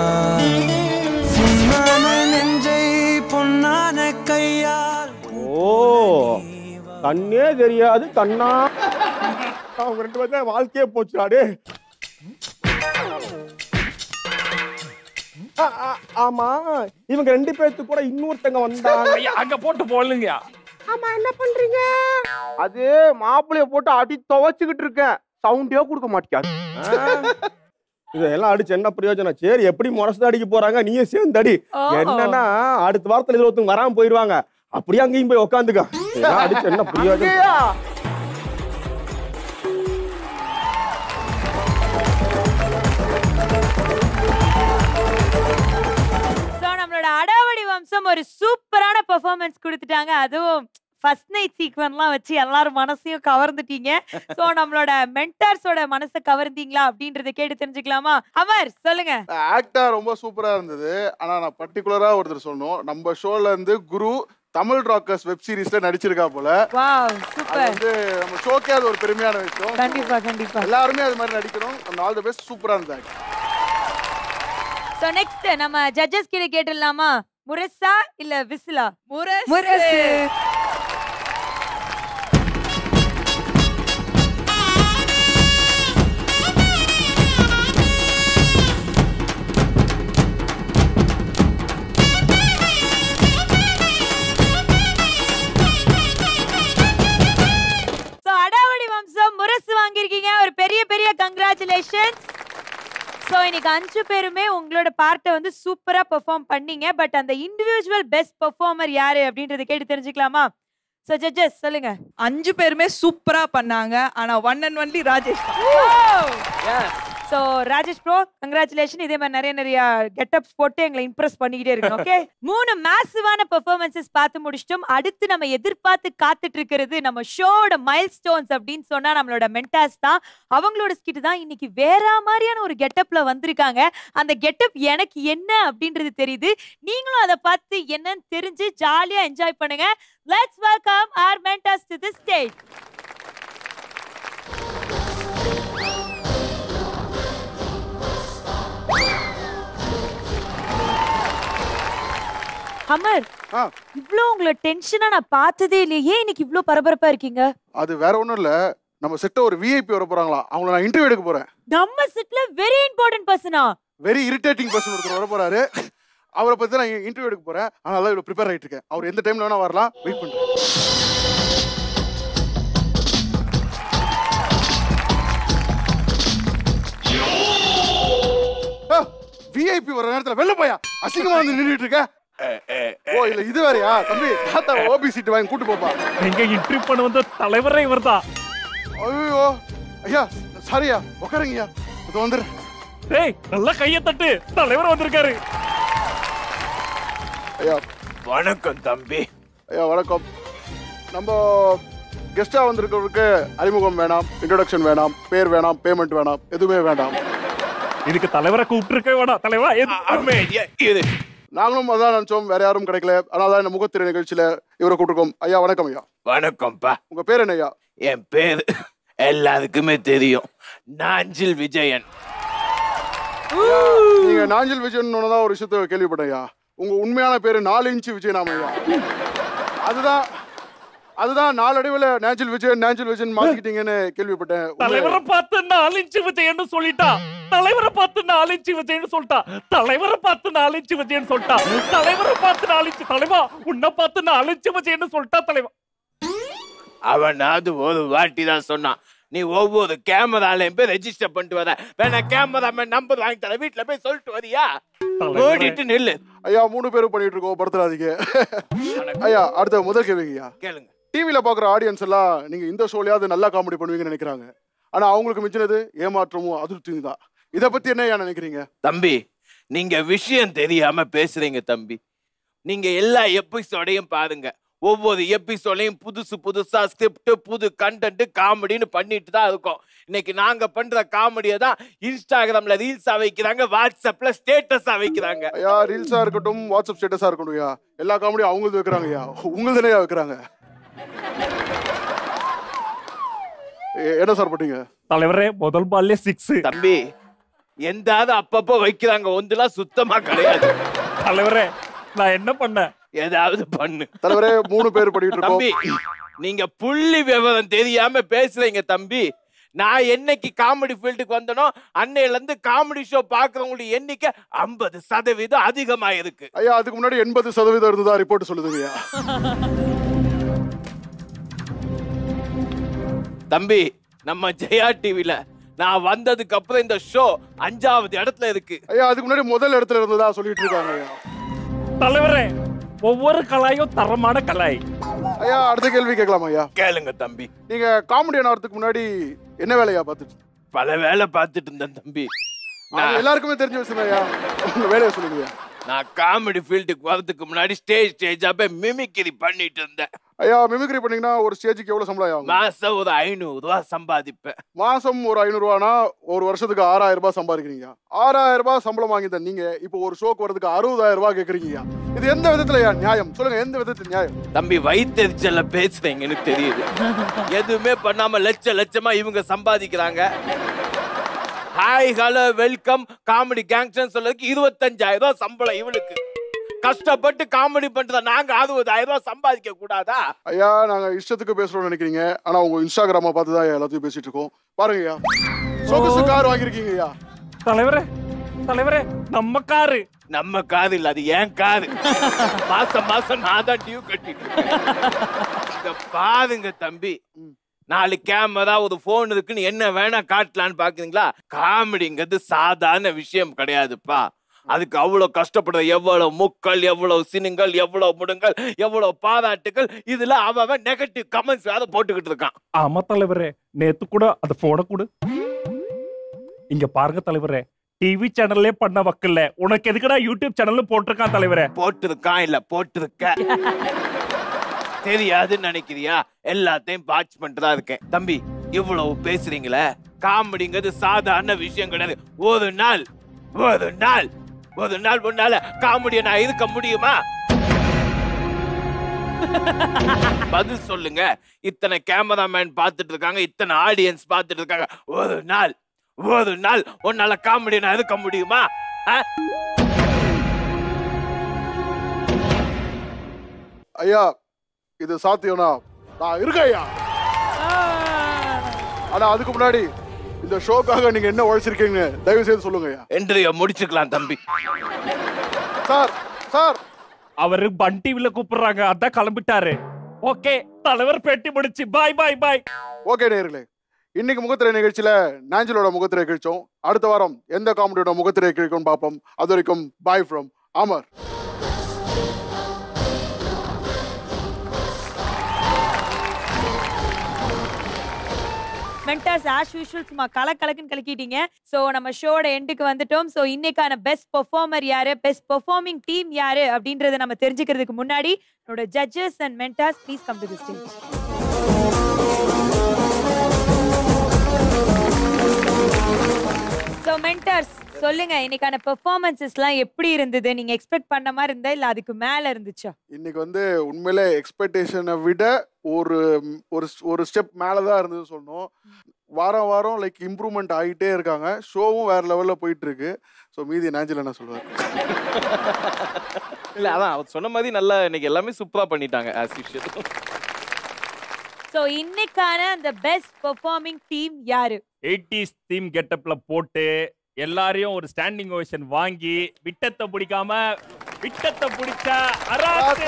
பொன்னான நெஞ்சை பொன்னான கையால் ஓ கண்ணே தெரியாது கண்ணா அவங்க ரெண்டு பேரும் வாழ்க்கையே போச்சுடாடு ஆமா இவங்க ரெண்டு பேர்த்து கூட இன்னொருத்தங்க வந்தாங்க ஐயா, அங்க போட்டு போடலுங்க ஆமா என்ன பண்றீங்க அது மாப்பிளைய போட்டு அடி துவைச்சுக்கிட்டு இருக்கேன் சவுண்டே கொடுக்க மாட்டேன் இதெல்லாம் அடிச்சு என்ன பிரயோஜனம் சரி எப்படி முரசு அடிக்க போறாங்க நீயே சேர்ந்து அடி ஓ. என்னன்னா அடுத்த வாரத்துல இதுல ஒருத்தவங்க வராம போயிருவாங்க அப்படியே அங்கேயும் போய் உட்காந்துக்க இதெல்லாம் அடிச்சு என்ன பிரயோஜனம் சோ நம்மளோட அடாவடி வம்சம் ஒரு சூப்பரான பெர்ஃபார்மன்ஸ் கொடுத்துட்டாங்க அதுவும் ஃபர்ஸ்ட் நைட் சீக்வன்ஸ்லாம் வச்சு எல்லாரும் மனசையும் கவர்ந்துட்டீங்க சோ நம்மளோட மென்டார்ஸோட மனசை கவர்ந்தீங்களா அப்படின்றத கேட்டு தெரிஞ்சுக்கலாமா அமர் சொல்லுங்க ஆக்டா ரொம்ப சூப்பரா இருந்தது ஆனா நான் பர்டிகுலரா ஒருத்தர் சொல்லணும் நம்ம ஷோல இருந்து குரு தமிழ் ராக்கர்ஸ் வெப் சீரிஸ்ல நடிச்சிருக்கா போல வாவ் அது சூப்பர் வந்து நம்ம ஷோக்கே அது ஒரு பெருமையான விஷயம் கண்டிப்பா கண்டிப்பா எல்லாருமே அது மாதிரி நடிக்கணும் அந்த ஆல் தி பெஸ்ட் சூப்பரா இருந்தாங்க சோ நெக்ஸ்ட் நம்ம ஜட்ஜஸ் கிட்ட கேட்டுடலாமா முரசா இல்ல விசிலா முரசு முரசு. சோ அடாவடி வம்சம் முரசு வாங்கியிருக்கீங்க ஒரு பெரிய பெரிய கங்க்ராச்சுலேஷன்ஸ் சோ இன்னைக்கு அஞ்சு பேருமே உங்களோட பார்ட்டை வந்து சூப்பரா பெர்ஃபார்ம் பண்ணீங்க பட் அந்த இண்டிவிஜுவல் பெஸ்ட் பெர்ஃபார்மர் யாரு அப்படின்றத கேட்டு தெரிஞ்சுக்கலாமா சோ ஜட்ஜஸ் சொல்லுங்க அஞ்சு பேருமே சூப்பரா பண்ணாங்க ஆனா one and only Rajesh so Rajesh bro congratulation இதே மாதிரி நிறைய நிறைய கெட்டப்ஸ் போட்டு எங்களை இம்ப்ரெஸ் பண்ணிக்கிட்டே இருக்கு ஓகே மூணு மேசிவான பெர்ஃபார்மன்சஸ் பார்த்து முடிச்சிட்டோம் அடுத்து நம்ம எதிர்பார்த்து காத்துட்டு இருக்கிறது நம்ம ஷோட மைல் ஸ்டோன்ஸ் அப்படின்னு சொன்னா நம்மளோட மென்டாஸ் தான் அவங்களோட ஸ்கிட் தான் இன்னைக்கு வேற மாதிரியான ஒரு கெட்டப்ல வந்திருக்காங்க அந்த கெட்டப் எனக்கு என்ன அப்படின்றது தெரியுது நீங்களும் அதை பார்த்து என்னன்னு தெரிஞ்சு ஜாலியா என்ஜாய் பண்ணுங்க let's welcome our mentors to the stage Amar இவ்ளோ உங்களை டென்ஷனா நான் பார்த்ததே இல்லையே ஏன் இன்னைக்கு இவ்ளோ பரபரப்பா இருக்கீங்க அது வேற ஒண்ணும் இல்ல நம்ம செட்ட ஒரு விஐபி வர போறாங்களா அவங்கள நான் இன்டர்வியூ எடுக்க போறேன் நம்ம செட்ல வெரி இம்பார்ட்டன்ட் பர்சனா வெரி இரிட்டேட்டிங் பர்சன் ஒருத்தர் வர போறாரு அவரை பத்தி நான் இன்டர்வியூ எடுக்க போறேன் அதனால இவ்வளவு ப்ரிப்பேர் ஆயிட்டு இருக்கேன் அவர் எந்த டைம்ல வேணா வரலாம் வெயிட் பண்றேன் விஐபி வர நேரத்துல வெளில போயா அசிங்கமா வந்து நின்றுட்டு இருக்க ஓ இல்ல இது வேறயா தம்பி தாத்தா ஓபி சீட் வாங்கி கூட்டு போப்பா எங்க இன்டர்வியூ பண்ண வந்த தலைவரே இவர்தான் ஐயோ ஐயா சாரியா உட்காருங்கய்யா இது வந்துரு டேய் நல்லா கைய தட்டு தலைவர் வந்திருக்காரு ஐயா வணக்கம் தம்பி ஐயா வணக்கம் நம்ம கெஸ்டா வந்திருக்கிறவருக்கு அறிமுகம் வேணாம் இன்ட்ரோடக்ஷன் வேணாம் பேர் வேணாம் பேமெண்ட் வேணாம் எதுவுமே வேண்டாம் இதுக்கு தலைவரை கூப்பிட்டு இருக்க வேணாம் தலைவா எது- இது நாங்களும் அதான் நினைச்சோம் வேற யாரும் கிடைக்கல அதனால தான் இந்த முகத்திரை நிகழ்ச்சியில இவரை கூட்டிருக்கோம் ஐயா வணக்கம் ஐயா வணக்கம்ப்பா உங்க பேர் என்ன ஐயா என் பேர் எல்லாருக்குமே தெரியும் நாஞ்சில் விஜயன் நீங்க நாஞ்சில் விஜயன் தான் ஒரு விஷயத்த கேள்விப்பட்டேன் ஐயா உங்க உண்மையான பேரு நாலு இன்ச்சு விஜயனாம ஐயா அதுதான் அதுதான் நாளடைவுல நாஞ்சில் விஜயன் நாஞ்சில் விஜயன் மாத்திக்கிட்டீங்கன்னு கேள்விப்பட்டேன் உண்மை- தலைவரை பார்த்து நாலு இன்ச்சு விஜயன்னு சொல்லிட்டா தலைவரை பார்த்து நாலு இன்ச்சு விஜயன்னு சொல்லிட்டா தலைவரை பார்த்து நாலு இன்ச்சு விஜயன்னு சொல்லிட்டா தலைவரை பார்த்து நாலு இன்ச்சு தலைவா உன்னை பார்த்து நாலு இன்ச்சு விஜயன்னு சொல்லிட்டா தலைவா அவனாவது ஒரு வாட்டி தான் சொன்னான் நீ ஒவ்வொரு கேமராலையும் போய் ரெஜிஸ்டர் பண்ணிட்டு வர வேணா கேமராமேன் நம்பர் வாங்கி தர வீட்டுல போய் சொல்லிட்டு வரியா ஓடிட்டு நில்லு ஐயா மூணு பேரும் பண்ணிட்டு இருக்கோம் படுத்துறாதீங்க ஐயா அடுத்த முதல் கேள்விங்க ஐயா கேளுங்க டிவில பாக்குற ஆடியன்ஸ் எல்லாம் நீங்க இந்த ஷோலயாவது நல்லா காமெடி பண்ணுவீங்கன்னு நினைக்கிறாங்க ஆனா அவங்களுக்கு மிஞ்சினது ஏமாற்றமும் அதிருப்தியும் தான் இத பத்தி என்ன ஐயா நினைக்கிறீங்க தம்பி நீங்க விஷயம் தெரியாம பேசுறீங்க தம்பி நீங்க எல்லா எபிசோடையும் பாருங்க ஒவ்வொரு எபிசோடையும் புதுசு புதுசா ஸ்கிரிப்ட் புது கண்டென்ட் காமெடின்னு பண்ணிட்டு தான் இருக்கோம் இன்னைக்கு நாங்க பண்ற காமெடியை தான் இன்ஸ்டாகிராம்ல ரீல்ஸா வைக்கிறாங்க வாட்ஸ்அப்ல ஸ்டேட்டஸா வைக்கிறாங்க ஐயா ரீல்ஸா இருக்கட்டும் வாட்ஸ்அப் ஸ்டேட்டஸா இருக்கட்டும் ஐயா எல்லா காமெடியும் அவங்களுக்கு வைக்கிறாங்க ஐயா உங்களுக்கு தானே வைக்கிறாங்க எ- என்ன சார் பண்ணீங்க தலைவரே முதல் பால்லே சிக்ஸ் தம்பி எந்தாவது அப்பப்போ வைக்கிறாங்க ஒன்றுலாம் சுத்தமா கிடையாது தலைவரே நான் என்ன பண்ணேன் ஏதாவது பண்ணு தலைவரே மூணு பேர் பண்ணிட்டு இருக்கோம் தம்பி நீங்க புள்ளி விவரம் தெரியாம பேசுறீங்க தம்பி நான் என்னைக்கு காமெடி ஃபீல்டுக்கு வந்தனோ அன்னையில இருந்து காமெடி ஷோ பாக்குறவங்களுடைய எண்ணிக்கை ஐம்பது சதவீதம் அதிகமா இருக்கு ஐயா அதுக்கு முன்னாடி எண்பது சதவீதம் இருந்ததா ரிப்போர்ட் சொல்லுதுங்க ஐயா தம்பி நம்ம ஜெயா டிவில நான் வந்ததுக்கு அப்புறம் இந்த ஷோ அஞ்சாவது இடத்துல இருக்கு ஐயா அதுக்கு முன்னாடி முதல் இடத்துல இருந்ததா சொல்லிட்டு இருக்காங்க ஐயா தலைவரே ஒவ்வொரு கலாயும் தரமான கலாய் ஐயா அடுத்த கேள்வி கேட்கலாமா ஐயா கேளுங்க தம்பி நீங்க காமெடியன் ஆகிறதுக்கு முன்னாடி என்ன வேலையா பார்த்துட்டு பல வேலை பார்த்துட்டு இருந்தேன் தம்பி அது எல்லாருக்குமே தெரிஞ்ச விஷயம் தான் ஐயா உங்க வேலையை சொல்லுங்க ஐயா நான் காமெடி ஃபீல்டுக்கு வரதுக்கு முன்னாடி ஸ்டேஜ் ஸ்டேஜா போய் மிமிக்ரி பண்ணிட்டு இருந்தேன் ஐயா மிமிக்ரி பண்ணீங்கன்னா ஒரு ஸ்டேஜுக்கு எவ்வளவு சம்பளம் ஆகும் மாசம் ஒரு ஐநூறு ரூபா சம்பாதிப்பேன் மாசம் ஒரு ஐநூறு ரூபானா ஒரு வருஷத்துக்கு ஆறாயிரம் ரூபாய் சம்பாதிக்கிறீங்க ஆறாயிரம் ரூபாய் சம்பளம் வாங்கி தந்த நீங்க இப்போ ஒரு ஷோக்கு வரதுக்கு அறுபதாயிரம் ரூபாய் கேக்குறீங்க இது எந்த விதத்துல ஐயா நியாயம் சொல்லுங்க எந்த விதத்துல நியாயம் தம்பி வயிற்றுச்சல்ல பேசுறீங்கன்னு தெரியுது எதுவுமே பண்ணாம லட்ச லட்சமா இவங்க சம்பாதிக்கிறாங்க hi hello welcome comedy gangster சொல்றதுக்கு இருபத்தஞ்சாயிரம் ரூபாய் சம்பளம் இவளுக்கு கஷ்டப்பட்டு காமெடி பண்றத நாங்க அறுபதாயிரம் ரூபாய் சம்பாதிக்க கூடாதா ஐயா நாங்க இஷ்டத்துக்கு பேசுறோம்னு நினைக்கிறீங்க ஆனா உங்க இன்ஸ்டாகிராம பார்த்து தான் எல்லாத்தையும் பேசிட்டு இருக்கோம் பாருங்க ஐயா சொகுசு கார் வாங்கியிருக்கீங்க ஐயா தலைவரே தலைவரே நம்ம காரு நம்ம காது இல்ல அது ஏன் காது மாசம் மாசம் நான் தான் டியூ கட்டிட்டு இருக்கேன். இத பாருங்க தம்பி நாலு கேமரா ஒரு போன் இருக்குன்னு என்ன வேணா காட்டலான்னு பாக்குறீங்களா காமெடிங்கிறது சாதாரண விஷயம் கிடையாதுப்பா அதுக்கு அவ்வளவு கஷ்டப்படுற எவ்வளவு முக்கள் எவ்வளவு சினுங்கள் எவ்வளவு முடுங்கள் எவ்வளவு பாராட்டுகள் இதுல அவன் நெகட்டிவ் கமெண்ட்ஸ் வேற போட்டுக்கிட்டு இருக்கான் ஆமா தலைவரே நேத்து கூட அந்த போனை கொடு இங்க பாருங்க தலைவரே டிவி சேனல்லே பண்ண வக்கல்ல உனக்கு எதுக்குடா யூடியூப் சேனல்ல போட்டிருக்கான் தலைவரே போட்டிருக்கான் இல்ல போட்டிருக்க தெரியாதுன்னு நினைக்கிறியா எல்லாத்தையும் வாட்ச் பண்ணிட்டு தான் இருக்கேன் தம்பி இவ்வளவு பேசுறீங்களே காமெடிங்கிறது சாதாரண விஷயம் கிடையாது ஒரு நாள் ஒரு நாள் ஒரு நாள் உன்னால காமெடியை நான் இருக்க முடியுமா பதில் சொல்லுங்க இத்தனை கேமராமேன் பார்த்துட்டு இருக்காங்க இத்தனை ஆடியன்ஸ் பார்த்துட்டு இருக்காங்க ஒரு நாள் ஒரு நாள் உன்னால காமெடியை நான் இருக்க முடியுமா ஆ? ஐயா இது சாத்தியம்னா நான் இருக்கேன் ஐயா ஆனா அதுக்கு முன்னாடி இந்த ஷோக்காக நீங்க என்ன உழைச்சிருக்கீங்க தயவு செய்து சொல்லுங்க ஐயா என்ட்ரிய முடிச்சுக்கலாம் தம்பி சார் சார் அவரு பன் டிவில கூப்பிடுறாங்க அதான் கிளம்பிட்டாரு ஓகே தலைவர் பேட்டி முடிச்சு பாய் பாய் பாய் ஓகே நேர்களே இன்னைக்கு முகத்திரை நிகழ்ச்சியில நாஞ்சலோட முகத்திரை கிழிச்சோம் அடுத்த வாரம் எந்த காமெடியோட முகத்திரை கிழிக்கும் பார்ப்போம் அது வரைக்கும் bye from Amar mentors as usual சும்மா கல கலக்குன்னு கலக்கிட்டீங்க ஸோ நம்ம ஷோட எண்டுக்கு வந்துட்டோம் ஸோ இன்னைக்கான பெஸ்ட் பெர்ஃபார்மர் யாரு பெஸ்ட் பெர்ஃபார்மிங் டீம் யாரு அப்படின்றத நம்ம தெரிஞ்சுக்கிறதுக்கு முன்னாடி என்னோட judges and mentors please come to the stage so so mentors சொல்லுங்க இன்னைக்கான பெர்ஃபார்மன்சஸ்லாம் எப்படி இருந்தது நீங்க எக்ஸ்பெக்ட் பண்ண மாதிரி இருந்தா இல்ல அதுக்கு மேல இருந்துச்சா இன்னைக்கு வந்து உண்மையிலே எக்ஸ்பெக்டேஷனை விட ஒரு ஒரு ஒரு ஸ்டெப் மேலே தான் இருந்தது சொல்லணும் வாரம் வாரம் லைக் இம்ப்ரூவ்மெண்ட் ஆகிட்டே இருக்காங்க ஷோவும் வேற லெவலில் போயிட்டு இருக்கு ஸோ மீதி நேஞ்சல் என்ன சொல்லுவார் இல்ல அதான் அவர் சொன்ன மாதிரி நல்லா இன்னைக்கு எல்லாமே சூப்பரா பண்ணிட்டாங்க ஆஸ் யூஷுவல் சோ இன்னைக்கான அந்த பெஸ்ட் பெர்ஃபார்மிங் டீம் யாரு எயிட்டிஸ் தீம் கெட்டப்ல போட்டு எல்லாரையும் ஒரு ஸ்டாண்டிங் ஓவேஷன் வாங்கி விட்டத்தை பிடிக்காம விட்டத்தை பிடிச்ச அராத்து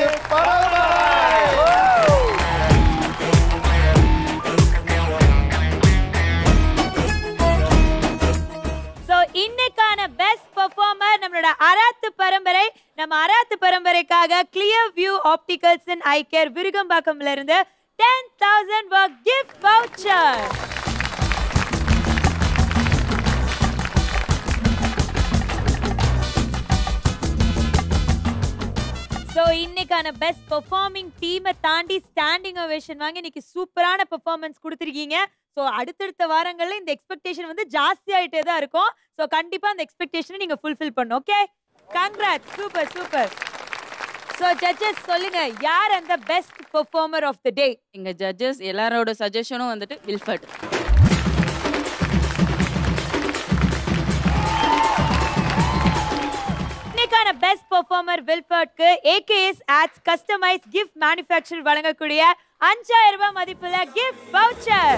சோ இன்னைக்கான பெஸ்ட் பெர்ஃபார்மர் நம்மளோட அராத்து பரம்பரை நம்ம அராத்து பரம்பரைக்காக clear view opticals and eye care விருகம்பாக்கம்ல இருந்து ten thousand gift voucher so இன்னைக்கான பெஸ்ட் பெர்ஃபார்மிங் டீமை தாண்டி ஸ்டாண்டிங் ஓவேஷன் வாங்கி இன்னைக்கு சூப்பரான பெர்ஃபார்மன்ஸ் கொடுத்துருக்கீங்க ஸோ அடுத்தடுத்த வாரங்கள்ல இந்த எக்ஸ்பெக்டேஷன் வந்து ஜாஸ்தி ஆயிட்டே தான் இருக்கும் ஸோ கண்டிப்பா அந்த எக்ஸ்பெக்டேஷனை நீங்க ஃபுல்ஃபில் பண்ணும் okay congrat super super so judges சொல்லுங்க யார் அந்த best performer of the day எங்க ஜட்ஜஸ் எல்லாரோட சஜஷனும் வந்துட்டு வில்ஃபர்ட் இன்னைக்கான பெஸ்ட் பெர்ஃபார்மர் வில்பர்ட்க்கு AKS ads customise gift manufacture வழங்கக்கூடிய அஞ்சாயிரம் ரூபாய் மதிப்புள்ள கிஃப்ட் வவுச்சர்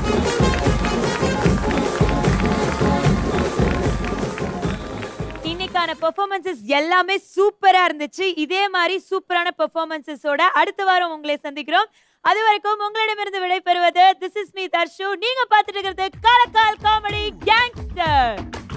இன்னைக்கான பெர்ஃபார்மன்சஸ் எல்லாமே சூப்பரா இருந்துச்சு இதே மாதிரி சூப்பரான பெர்ஃபார்மன்சஸோட அடுத்த வாரம் உங்களை சந்திக்கிறோம் அது வரைக்கும் உங்களிடமிருந்து விடைபெறுவது திஸ் இஸ் மீ தர்ஷு நீங்க பார்த்துட்டு இருக்கிறது காலக்கால் காமெடி கேங்ஸ்டர்